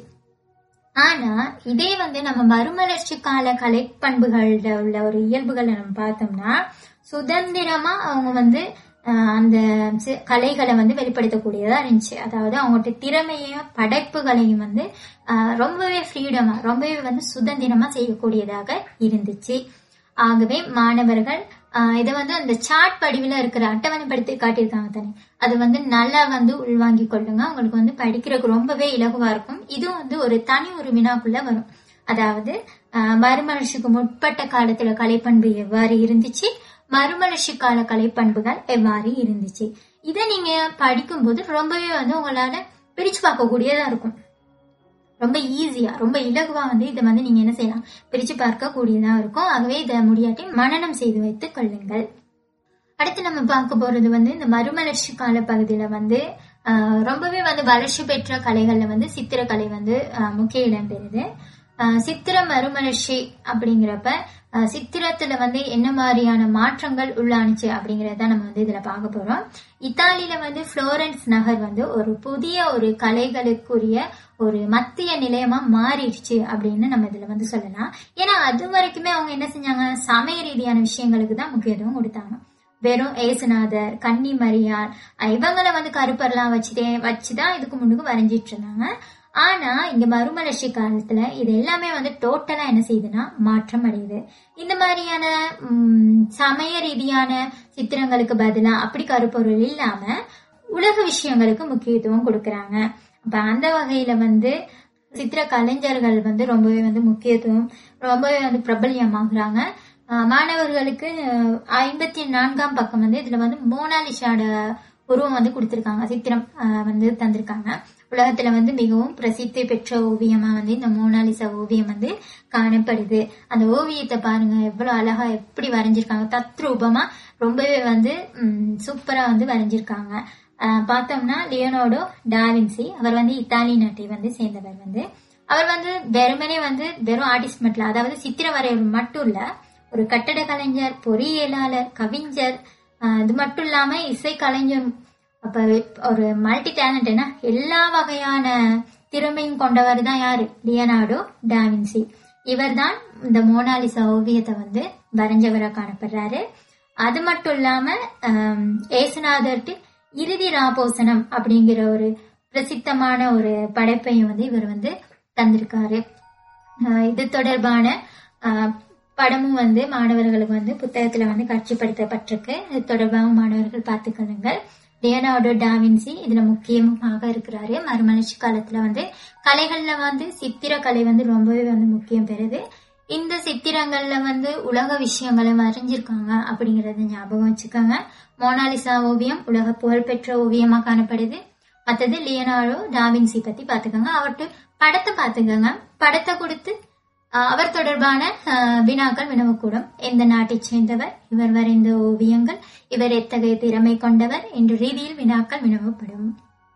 ஆனா இதே வந்து நம்ம மறுமலர்ச்சி கால கலை பண்புகள்ல உள்ள ஒரு இயல்புகளை நம்ம பார்த்தோம்னா சுதந்திரமா அவங்க வந்து ஆஹ், அந்த சி- கலைகளை வந்து வெளிப்படுத்தக்கூடியதா இருந்துச்சு அதாவது அவங்கள்ட்ட திறமையும் படைப்புகளையும் வந்து ஆஹ், ரொம்பவே ஃப்ரீடமா ரொம்பவே வந்து சுதந்திரமா செய்யக்கூடியதாக இருந்துச்சு ஆகவே மாணவர்கள் ஆஹ், இதை வந்து அந்த சார்ட் படிவில் இருக்கிற அட்டவணைப்படுத்தி காட்டியிருக்காங்க தானே அது வந்து நல்லா வந்து உள்வாங்கிக் கொள்ளுங்க உங்களுக்கு வந்து படிக்கிறதுக்கு ரொம்பவே இலகுவா இருக்கும் இதுவும் வந்து ஒரு தனி ஒரு வினாக்குள்ள வரும் அதாவது ஆஹ், மறுமலர்ச்சிக்கு முற்பட்ட காலத்துல கலைப்பண்பு எவ்வாறு இருந்துச்சு மறுமலர்ச்சி கால கலைப்பண்புகள் எவ்வாறு இருந்துச்சு இதை நீங்க படிக்கும்போது ரொம்பவே வந்து உங்களால பிரிச்சு பார்க்கக்கூடியதா இருக்கும் ரொம்ப ஈஸியா ரொம்ப இலகுவா வந்து இதை வந்து நீங்க என்ன செய்யலாம் பிரிச்சு பார்க்க கூடியதா இருக்கும் ஆகவே இதை முடியாட்டி மனனம் செய்து வைத்துக் கொள்ளுங்கள் அடுத்து நம்ம பார்க்க போறது வந்து இந்த மறுமலர்ச்சி கால பகுதியில வந்து ஆஹ், ரொம்பவே வந்து வளர்ச்சி பெற்ற கலைகள்ல வந்து சித்திரக்கலை வந்து ஆஹ், முக்கிய இடம் பெறுது ஆஹ், சித்திர மறுமலர்ச்சி அப்படிங்கிறப்ப ஆஹ், சித்திரத்துல வந்து என்ன மாதிரியான மாற்றங்கள் உள்ளானுச்சு அப்படிங்கறத நம்ம வந்து இதுல பார்க்க போறோம் இத்தாலியில வந்து புளோரன்ஸ் நகர் வந்து ஒரு புதிய ஒரு கலைகளுக்குரிய ஒரு மத்திய நிலையமா மாறிடுச்சு அப்படின்னு நம்ம இதுல வந்து சொல்லலாம் ஏன்னா அது வரைக்குமே அவங்க என்ன செஞ்சாங்க சமய ரீதியான விஷயங்களுக்கு தான் முக்கியத்துவம் கொடுத்தாங்க வெறும் ஏசுநாதர் கன்னி மரியாள் அஹ் இவங்கள வந்து கருப்பர்லாம் வச்சுட்டே வச்சுதான் இதுக்கு முன்னுக்கு வரைஞ்சிட்டு இருந்தாங்க ஆனா இங்க மறுமலர்ச்சி காலத்துல இது எல்லாமே வந்து டோட்டலா என்ன செய்யுதுன்னா மாற்றம் அடையுது இந்த மாதிரியான ம், சமய ரீதியான சித்திரங்களுக்கு பதிலா அப்படி கருப்பொருள் இல்லாம உலக விஷயங்களுக்கு முக்கியத்துவம் கொடுக்கறாங்க அப்ப அந்த வகையில வந்து சித்திர கலைஞர்கள் வந்து ரொம்பவே வந்து முக்கியத்துவம் ரொம்பவே வந்து பிரபல்யமாகுறாங்க ஆஹ் மாணவர்களுக்கு ஐம்பத்தி நான்காம் பக்கம் வந்து இதுல வந்து மோனாலிஷாட உருவம் வந்து கொடுத்திருக்காங்க சித்திரம் ஆஹ் வந்து தந்திருக்காங்க உலகத்துல வந்து மிகவும் பிரசித்தி பெற்ற ஓவியமா வந்து இந்த மோனாலிசா ஓவியம் வந்து காணப்படுது அந்த ஓவியத்தை பாருங்க எவ்வளவு அழகா எப்படி வரைஞ்சிருக்காங்க தத்ரூபமா ரொம்பவே வந்து ம், சூப்பரா வந்து வரைஞ்சிருக்காங்க ஆஹ் பார்த்தோம்னா லியோனோடோ டாவின்சி அவர் வந்து இத்தாலி நாட்டை வந்து சேர்ந்தவர் வந்து அவர் வந்து வெறுமனே வந்து வெறும் ஆர்டிஸ்ட் மட்டும் இல்ல, அதாவது சித்திரம் வரைவர் மட்டும் இல்ல ஒரு கட்டட கலைஞர் பொறியியலாளர் கவிஞர் ஆஹ் இது மட்டும் இல்லாம இசை கலைஞர் அப்ப ஒரு மல்டி டேலண்ட்னா எல்லா வகையான திறமையும் கொண்டவர் தான் யாரு லியனார்டோ டாவின்சி இவர்தான் இந்த மோனாலிசா ஓவியத்தை வந்து வரைஞ்சவரா காணப்படுறாரு அது மட்டும் இல்லாம ஆம், ஏசுநாதர்ட்டு இறுதி ராபோசனம் அப்படிங்கிற ஒரு பிரசித்தமான ஒரு படைப்பையும் வந்து இவர் வந்து தந்திருக்காரு ஆஹ் இது தொடர்பான ஆஹ், படமும் வந்து மாணவர்களுக்கு வந்து புத்தகத்துல வந்து காட்சிப்படுத்தப்பட்டிருக்கு இது தொடர்பாக மாணவர்கள் பார்த்துக்கொள்ளுங்கள் லியனார்டோ டாவின்சி இதுல முக்கியமாக இருக்கிறாரு மறுமலர்ச்சி காலத்துல வந்து கலைகள்ல வந்து சித்திரக்கலை வந்து ரொம்பவே வந்து முக்கியம் பெறுது இந்த சித்திரங்கள்ல வந்து உலக விஷயங்களை வரைஞ்சிருக்காங்க அப்படிங்கறத ஞாபகம் வச்சுக்கோங்க மோனாலிசா ஓவியம் உலக புகழ்பெற்ற ஓவியமா காணப்படுது மத்தது லியனார்டோ டாவின்சி பத்தி பாத்துக்கோங்க அவர்கிட்ட படத்தை பாத்துக்கோங்க படத்தை கொடுத்து ஆஹ், அவர் தொடர்பான ஆஹ், வினாக்கள் வினவக்கூடும் எந்த நாட்டைச் சேர்ந்தவர் இவர் வரைந்த ஓவியங்கள் இவர் எத்தகைய திறமை கொண்டவர் என்று ரீதியில் வினாக்கள் வினவப்படும்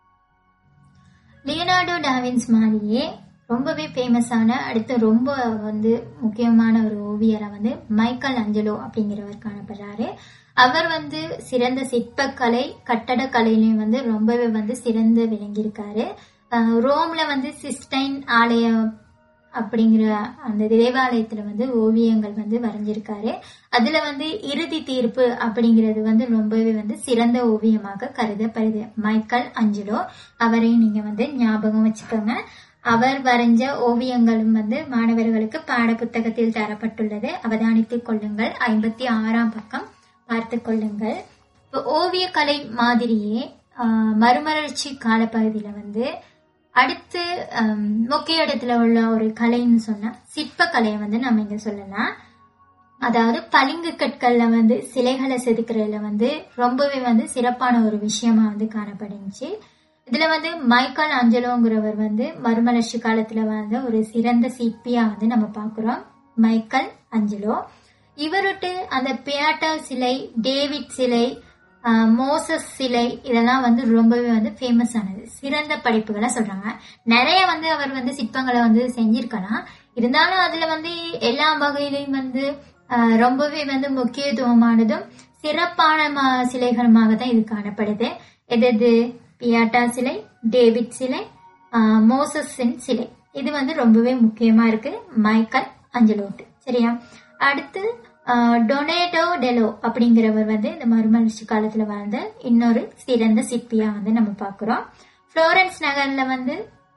லியனார்டோ டாவின்ஸ் மாதிரியே ரொம்பவே ஃபேமஸான அடுத்து ரொம்ப வந்து முக்கியமான ஒரு ஓவியரா வந்து மைக்கேல் அஞ்சலோ அப்படிங்கிறவர் காணப்படுறாரு அவர் வந்து சிறந்த சிற்பக்கலை கட்டடக்கலையிலையும் வந்து ரொம்பவே வந்து சிறந்து விளங்கியிருக்காரு அஹ் ரோம்ல வந்து சிஸ்டைன் ஆலயம் அப்படிங்கிற அந்த தேவாலயத்துல வந்து ஓவியங்கள் வந்து வரைஞ்சிருக்காரு அதுல வந்து இறுதி தீர்ப்பு அப்படிங்கிறது வந்து ரொம்பவே வந்து சிறந்த ஓவியமாக கருதப்படுது மைக்கேல் அஞ்சலோ அவரையும் நீங்க வந்து ஞாபகம் வச்சுக்கோங்க அவர் வரைஞ்ச ஓவியங்களும் வந்து மாணவர்களுக்கு பாட புத்தகத்தில் தரப்பட்டுள்ளது அவதானித்துக் கொள்ளுங்கள் ஐம்பத்தி ஆறாம் பக்கம் பார்த்து கொள்ளுங்கள் இப்போ ஓவியக்கலை மாதிரியே ஆஹ், மறுமலர்ச்சி காலப்பகுதியில வந்து அடுத்து ஆம், முக்கிய இடத்துல உள்ள ஒரு கலைன்னு சொன்னா சிற்பக்கலையை வந்து நம்ம இங்க சொல்லலாம் அதாவது பளிங்கு கற்கள்ல வந்து சிலைகளை செதுக்கிறதுல வந்து ரொம்பவே வந்து சிறப்பான ஒரு விஷயமா வந்து காணப்படுச்சு இதுல வந்து மைக்கேல் அஞ்சலோங்கிறவர் வந்து மறுமலர்ச்சி காலத்துல வாழ்ந்த ஒரு சிறந்த சிற்பியா வந்து நம்ம பாக்குறோம் மைக்கேல் அஞ்சலோ இவருட்டு அந்த பியாட்டா சிலை டேவிட் சிலை ஆஹ், மோசஸ் சிலை இதெல்லாம் வந்து ரொம்பவே வந்து ஃபேமஸ் ஆனது சிறந்த படைப்புகளை சொல்றாங்க நிறைய வந்து அவர் வந்து சிற்பங்களை வந்து செஞ்சிருக்கலாம் இருந்தாலும் அதுல வந்து எல்லா வகையிலையும் வந்து ஆஹ், ரொம்பவே வந்து முக்கியத்துவமானதும் சிறப்பான ம- சிலைகளுமாக தான் இது காணப்படுது எது பியாட்டா சிலை டேவிட் சிலை ஆஹ், மோசஸின் சிலை இது வந்து ரொம்பவே முக்கியமா இருக்கு மைக்கேல் அஞ்சலோட்டு சரியா அடுத்து ஆஹ், டொனேட்டோ டெலோ அப்படிங்கிறவர் வந்து இந்த மறுமலர்ச்சி காலத்துல வாழ்ந்த இன்னொரு சிறந்த சிற்பியா வந்து நம்ம பார்க்கிறோம் புளோரன்ஸ் நகர்ல வந்து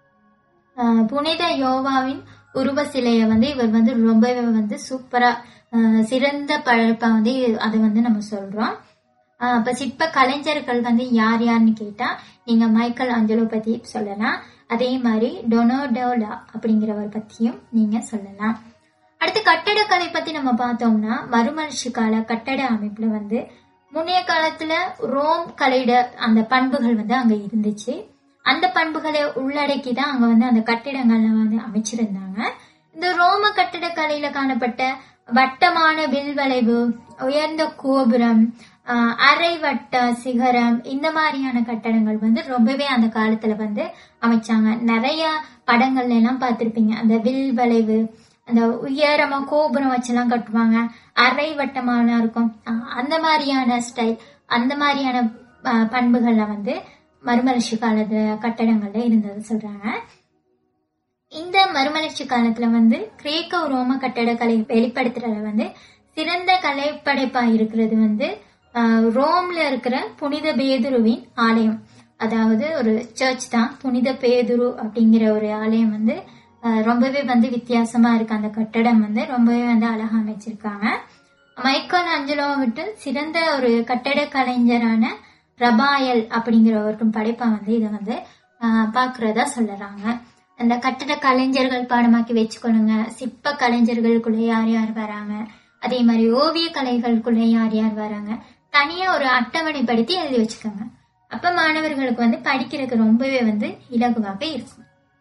ஆஹ், புனித யோவாவின் உருவ சிலையை வந்து இவர் வந்து ரொம்பவே வந்து சூப்பரா ஆஹ், சிறந்த படைப்பா வந்து அதை வந்து நம்ம சொல்றோம் ஆஹ், அப்ப சிற்ப கலைஞர்கள் வந்து யார் யாருன்னு கேட்டா நீங்க மைக்கேல் அஞ்சலோ பத்தி சொல்லலாம் அதே மாதிரி டொனோடோலா அப்படிங்கிறவர் பத்தியும் நீங்க சொல்லலாம் அடுத்து கட்டடக்கலை பத்தி நம்ம பார்த்தோம்னா மறுமலர்ச்சி கால கட்டட அமைப்புல வந்து முன்னைய காலத்துல ரோம் கலையிட அந்த பண்புகள் வந்து அங்க இருந்துச்சு அந்த பண்புகளை உள்ளடக்கி தான் அங்க வந்து அந்த கட்டிடங்கள்ல வந்து அமைச்சிருந்தாங்க இந்த ரோம கட்டிடக்கலையில காணப்பட்ட வட்டமான வில் வளைவு உயர்ந்த கோபுரம் ஆஹ், அரை வட்ட சிகரம் இந்த மாதிரியான கட்டடங்கள் வந்து ரொம்பவே அந்த காலத்துல வந்து அமைச்சாங்க நிறைய படங்கள்ல எல்லாம் பார்த்திருப்பீங்க அந்த வில் வளைவு அந்த உயரமா கோபுரம் வச்செல்லாம் கட்டுவாங்க அரை வட்டமான இருக்கும் ஆஹ், அந்த மாதிரியான ஸ்டைல் அந்த மாதிரியான ஆஹ், பண்புகள்ல வந்து மறுமலர்ச்சி காலத்து கட்டடங்கள்ல இருந்தது சொல்றாங்க இந்த மறுமலர்ச்சி காலத்துல வந்து கிரேக்க ரோம கட்டடக்கலை வெளிப்படுத்துறதுல வந்து சிறந்த கலைப்படைப்பா இருக்கிறது வந்து ஆஹ், ரோம்ல இருக்கிற புனித பேதுருவின் ஆலயம் அதாவது ஒரு சர்ச் தான் புனித பேதுரு அப்படிங்கிற ஒரு ஆலயம் வந்து ஆஹ், ரொம்பவே வந்து வித்தியாசமா இருக்கு அந்த கட்டடம் வந்து ரொம்பவே வந்து அழகா அமைச்சிருக்காங்க மைக்கேல் அஞ்சலோ விட்டு சிறந்த ஒரு கட்டட கலைஞரான ரபாயல் அப்படிங்கிற ஒரு படைப்பா வந்து இதை வந்து ஆஹ் பாக்குறதா சொல்லுறாங்க அந்த கட்டட கலைஞர்கள் பாடமாக்கி வச்சுக்கணுங்க சிற்ப கலைஞர்களுக்குள்ள யார் யார் வராங்க அதே மாதிரி ஓவிய கலைகளுக்குள்ள யார் யார் வராங்க தனியா ஒரு அட்டவணைப்படுத்தி எழுதி வச்சுக்கோங்க அப்ப மாணவர்களுக்கு வந்து படிக்கிறதுக்கு ரொம்பவே வந்து இலகுவாக இருக்கும்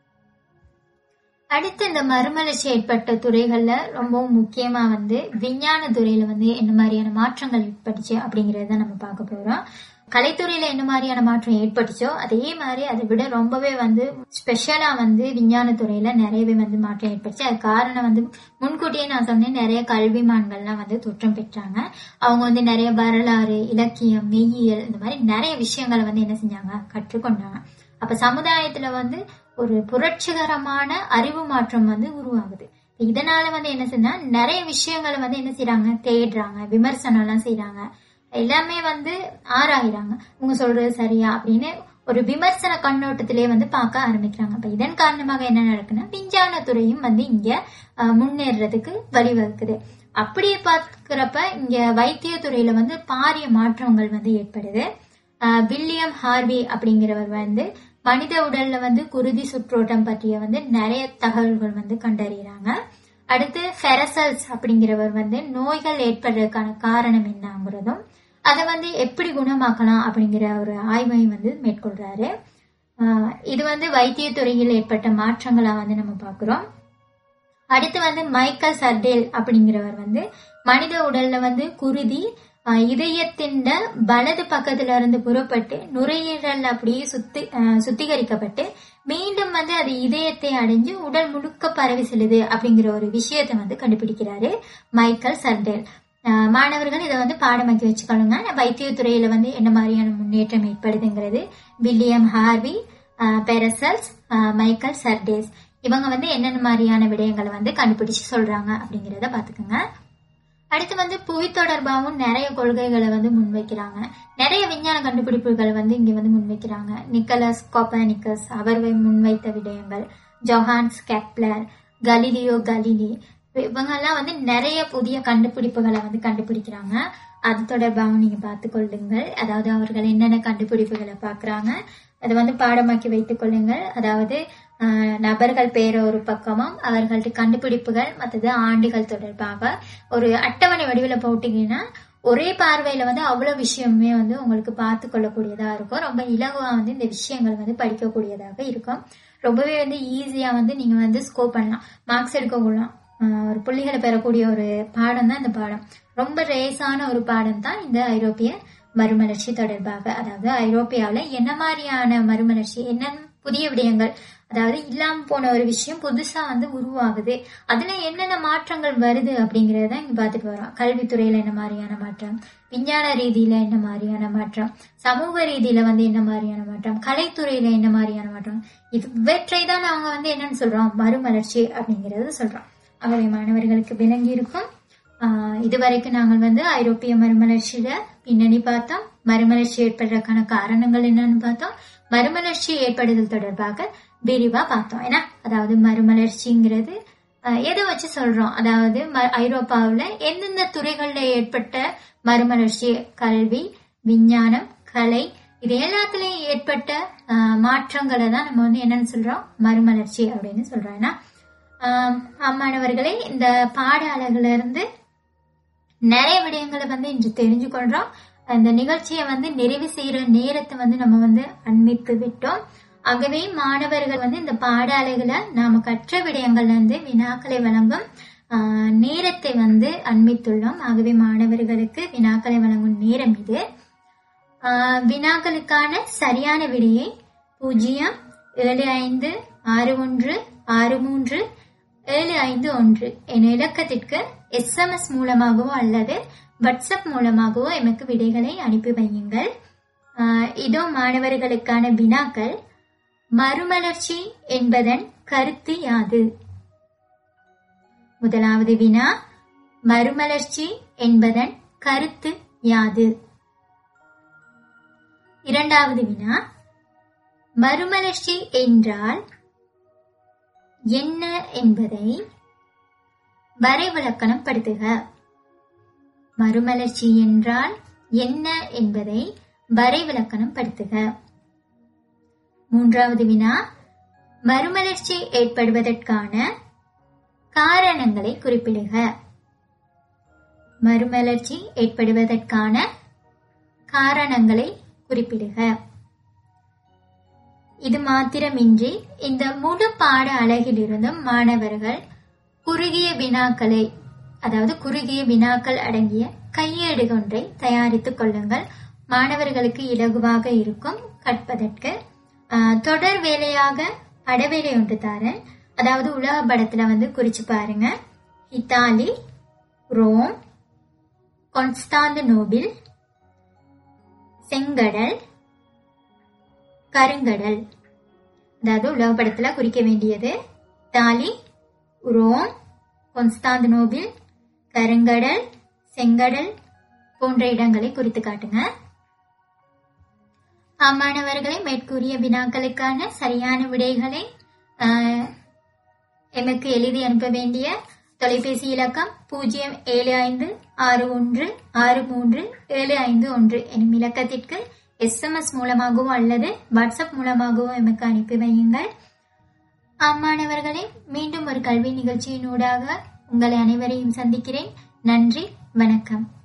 அடுத்து இந்த மறுமலர்ச்சி ஏற்பட்ட துறைகள்ல ரொம்பவும் முக்கியமா வந்து விஞ்ஞான துறையில வந்து என்ன மாதிரியான மாற்றங்கள் ஏற்பட்டுச்சு அப்படிங்கறத நம்ம பார்க்க போறோம் கலைத்துறையில என்ன மாதிரியான மாற்றம் ஏற்பட்டுச்சோ அதே மாதிரி அதை விட ரொம்பவே வந்து ஸ்பெஷலா வந்து விஞ்ஞான துறையில நிறையவே வந்து மாற்றம் ஏற்பட்டுச்சு அது காரணம் வந்து முன்கூட்டியே நான் சொன்னேன் நிறைய கல்விமான்கள்லாம் வந்து தோற்றம் பெற்றாங்க அவங்க வந்து நிறைய வரலாறு இலக்கியம் மெய்யியல் இந்த மாதிரி நிறைய விஷயங்களை வந்து என்ன செஞ்சாங்க கற்றுக்கொண்டாங்க அப்ப சமுதாயத்துல வந்து ஒரு புரட்சிகரமான அறிவு மாற்றம் வந்து உருவாகுது இதனால வந்து என்ன செய்யா நிறைய விஷயங்களை வந்து என்ன செய்யறாங்க தேடுறாங்க விமர்சனம் எல்லாம் செய்யறாங்க எல்லாமே வந்து ஆராயிறாங்க உங்க சொல்றது சரியா அப்படின்னு ஒரு விமர்சன கண்ணோட்டத்திலே வந்து பார்க்க ஆரம்பிக்கிறாங்க அப்ப இதன் காரணமாக என்ன நடக்குன்னா விஞ்ஞான துறையும் வந்து இங்க அஹ், முன்னேறதுக்கு வழிவகுக்குது அப்படியே பார்க்கிறப்ப இங்க வைத்திய துறையில வந்து பாரிய மாற்றங்கள் வந்து ஏற்படுது அஹ், வில்லியம் ஹார்வி அப்படிங்கிறவர் வந்து மனித உடல்ல வந்து குருதி சுற்றோட்டம் பற்றிய வந்து நிறைய தகவல்கள் வந்து கண்டறியறாங்க அடுத்து ஃபெரசல்ஸ் அப்படிங்கிறவர் வந்து நோய்கள் ஏற்படுறதுக்கான காரணம் என்னங்கிறதும் அதை வந்து எப்படி குணமாக்கலாம் அப்படிங்கிற ஒரு ஆய்வையும் வந்து மேற்கொள்றாரு ஆஹ் இது வந்து வைத்தியத்துறையில் ஏற்பட்ட மாற்றங்களா வந்து நம்ம பார்க்கிறோம் அடுத்து வந்து மைக்கேல் சர்டேல் அப்படிங்கிறவர் வந்து மனித உடல்ல வந்து குருதி ஆஹ் இதயத்தின் வலது பக்கத்துல இருந்து புறப்பட்டு நுரையீரல் அப்படியே சுத்தி ஆஹ் சுத்திகரிக்கப்பட்டு மீண்டும் வந்து அது இதயத்தை அடைஞ்சு உடல் முழுக்க பரவி செல்லுது அப்படிங்கிற ஒரு விஷயத்தை வந்து கண்டுபிடிக்கிறாரு மைக்கேல் சர்டேல் ஆஹ் மாணவர்கள் இதை வந்து பாடமாக்கி வச்சுக்கணுங்க வைத்தியத்துறையில வந்து என்ன மாதிரியான முன்னேற்றம் ஏற்படுதுங்கிறது வில்லியம் ஹார்வி ஆஹ் பெரசல்ஸ் ஆஹ் மைக்கேல் சர்டேஸ் இவங்க வந்து என்னென்ன மாதிரியான விடயங்களை வந்து கண்டுபிடிச்சு சொல்றாங்க அப்படிங்கறத பாத்துக்கோங்க அடுத்து வந்து புவி தொடர்பாகவும் நிறைய கொள்கைகளை வந்து முன்வைக்கிறாங்க நிறைய விஞ்ஞான கண்டுபிடிப்புகள் வந்து இங்க வந்து முன்வைக்கிறாங்க நிக்கலஸ் கோப்பர்னிக்கஸ் அவர் முன்வைத்த விடயங்கள் ஜொஹான்ஸ் கெப்லர் கலீலியோ கலீலி இவங்கெல்லாம் வந்து நிறைய புதிய கண்டுபிடிப்புகளை வந்து கண்டுபிடிக்கிறாங்க அது தொடர்பாகவும் நீங்க பார்த்துக் கொள்ளுங்கள் அதாவது அவர்கள் என்னென்ன கண்டுபிடிப்புகளை பார்க்கறாங்க அதை வந்து பாடமாக்கி வைத்துக் கொள்ளுங்கள் அதாவது ஆஹ், நபர்கள் பேர ஒரு பக்கமும் அவர்கள்ட்ட கண்டுபிடிப்புகள் மற்றது ஆண்டுகள் தொடர்பாக ஒரு அட்டவணை வடிவில் போட்டீங்கன்னா ஒரே பார்வையில வந்து அவ்வளவு விஷயமே வந்து உங்களுக்கு பார்த்து கொள்ளக்கூடியதா இருக்கும் ரொம்ப இலகுவா வந்து இந்த விஷயங்கள் வந்து படிக்கக்கூடியதாக இருக்கும் ரொம்பவே வந்து ஈஸியா வந்து நீங்க வந்து ஸ்கோர் பண்ணலாம் மார்க்ஸ் எடுக்கக்கூடலாம் ஆஹ் ஒரு புள்ளிகளை பெறக்கூடிய ஒரு பாடம் தான் இந்த பாடம் ரொம்ப ரேஸான ஒரு பாடம் தான் இந்த ஐரோப்பிய மறுமலர்ச்சி தொடர்பாக அதாவது ஐரோப்பியாவில் என்ன மாதிரியான மறுமலர்ச்சி என்ன புதிய விடயங்கள் அதாவது இல்லாம போன ஒரு விஷயம் புதுசா வந்து உருவாகுது அதுல என்னென்ன மாற்றங்கள் வருது அப்படிங்கறத இங்க பார்த்துட்டு வரோம் கல்வித்துறையில என்ன மாதிரியான மாற்றம் விஞ்ஞான ரீதியில என்ன மாதிரியான மாற்றம் சமூக ரீதியில வந்து என்ன மாதிரியான மாற்றம் கலைத்துறையில என்ன மாதிரியான மாற்றம் இது இவற்றை தான் நாங்க வந்து என்னன்னு சொல்றோம் மறுமலர்ச்சி அப்படிங்கறது சொல்றோம் ஆகவே மாணவர்களுக்கு விளங்கி இருக்கும் ஆஹ் இதுவரைக்கும் நாங்கள் வந்து ஐரோப்பிய மறுமலர்ச்சியில பின்னணி பார்த்தோம் மறுமலர்ச்சி ஏற்படுறதுக்கான காரணங்கள் என்னன்னு பார்த்தோம் மறுமலர்ச்சி ஏற்படுதல் தொடர்பாக விரிவா பார்த்தோம் ஏன்னா அதாவது மறுமலர்ச்சிங்கிறது ஆஹ் எதை வச்சு சொல்றோம் அதாவது ம- ஐரோப்பாவுல எந்தெந்த துறைகள்ல ஏற்பட்ட மறுமலர்ச்சி கல்வி விஞ்ஞானம் கலை இது எல்லாத்துலயும் ஏற்பட்ட ஆஹ் மாற்றங்களை தான் நம்ம வந்து என்னன்னு சொல்றோம் மறுமலர்ச்சி அப்படின்னு சொல்றோம் ஏன்னா ஆஹ் மாணவர்களே இந்த பாட அழகுல இருந்து நிறைய விடயங்களை வந்து இன்று தெரிஞ்சு கொள்றோம் அந்த நிகழ்ச்சியை வந்து நிறைவு செய்யற நேரத்தை வந்து நம்ம வந்து அண்மித்து விட்டோம் ஆகவே மாணவர்கள் வந்து இந்த பாட அலைகளை நாம கற்ற விடயங்கள்ல இருந்து வினாக்களை வழங்கும் ஆஹ், நேரத்தை வந்து அண்மித்துள்ளோம் ஆகவே மாணவர்களுக்கு வினாக்களை வழங்கும் நேரம் இது ஆஹ், வினாக்களுக்கான சரியான விடையை பூஜ்ஜியம் ஏழு ஐந்து ஆறு ஒன்று ஆறு மூன்று ஏழு ஐந்து ஒன்று என இலக்கத்திற்கு எஸ்எம்எஸ் மூலமாகவோ அல்லது வாட்ஸ்அப் மூலமாகவோ எமக்கு விடைகளை அனுப்பி வையுங்கள் ஆஹ் இதோ மாணவர்களுக்கான வினாக்கள் மறுமலர்ச்சி என்பதன் கருத்து யாது முதலாவது வினா மறுமலர்ச்சி என்பதன் கருத்து யாது இரண்டாவது வினா மறுமலர்ச்சி என்றால் என்ன என்பதை வரைவிலக்கணம் படுத்துக மறுமலர்ச்சி என்றால் என்ன என்பதை வரைவிலக்கணம் படுத்துக மூன்றாவது வினா மறுமலர்ச்சி ஏற்படுவதற்கான காரணங்களை குறிப்பிடுக மறுமலர்ச்சி ஏற்படுவதற்கான காரணங்களை குறிப்பிடுக இது மாத்திரமின்றி இந்த முழு பாட அழகிலிருந்தும் மாணவர்கள் குறுகிய வினாக்களை அதாவது குறுகிய வினாக்கள் அடங்கிய கையேடு ஒன்றை தயாரித்துக் கொள்ளுங்கள் மாணவர்களுக்கு இலகுவாக இருக்கும் கற்பதற்கு ஆஹ், தொடர் வேலையாக படவேலை ஒன்று தரேன் அதாவது உலக படத்துல வந்து குறிச்சு பாருங்க இத்தாலி ரோம் கொன்ஸ்டாந்தனோபில் செங்கடல் கருங்கடல் அதாவது உலக படத்துல குறிக்க வேண்டியது இத்தாலி ரோம் கொன்ஸ்டாந்தனோபில் கருங்கடல் செங்கடல் போன்ற இடங்களை குறித்து காட்டுங்க மாணவர்களை மேற்கூறிய வினாக்களுக்கான சரியான விடைகளை ஆஹ், எமக்கு எழுதி அனுப்ப வேண்டிய தொலைபேசி இலக்கம் பூஜ்ஜியம் ஏழு ஐந்து ஆறு ஒன்று ஆறு மூன்று ஏழு ஐந்து ஒன்று எனும் இலக்கத்திற்கு எஸ்எம்எஸ் மூலமாகவோ அல்லது வாட்ஸ்அப் மூலமாகவோ எமக்கு அனுப்பி வையுங்கள் மாணவர்களே மீண்டும் ஒரு கல்வி நிகழ்ச்சியினூடாக உங்களை அனைவரையும் சந்திக்கிறேன் நன்றி வணக்கம்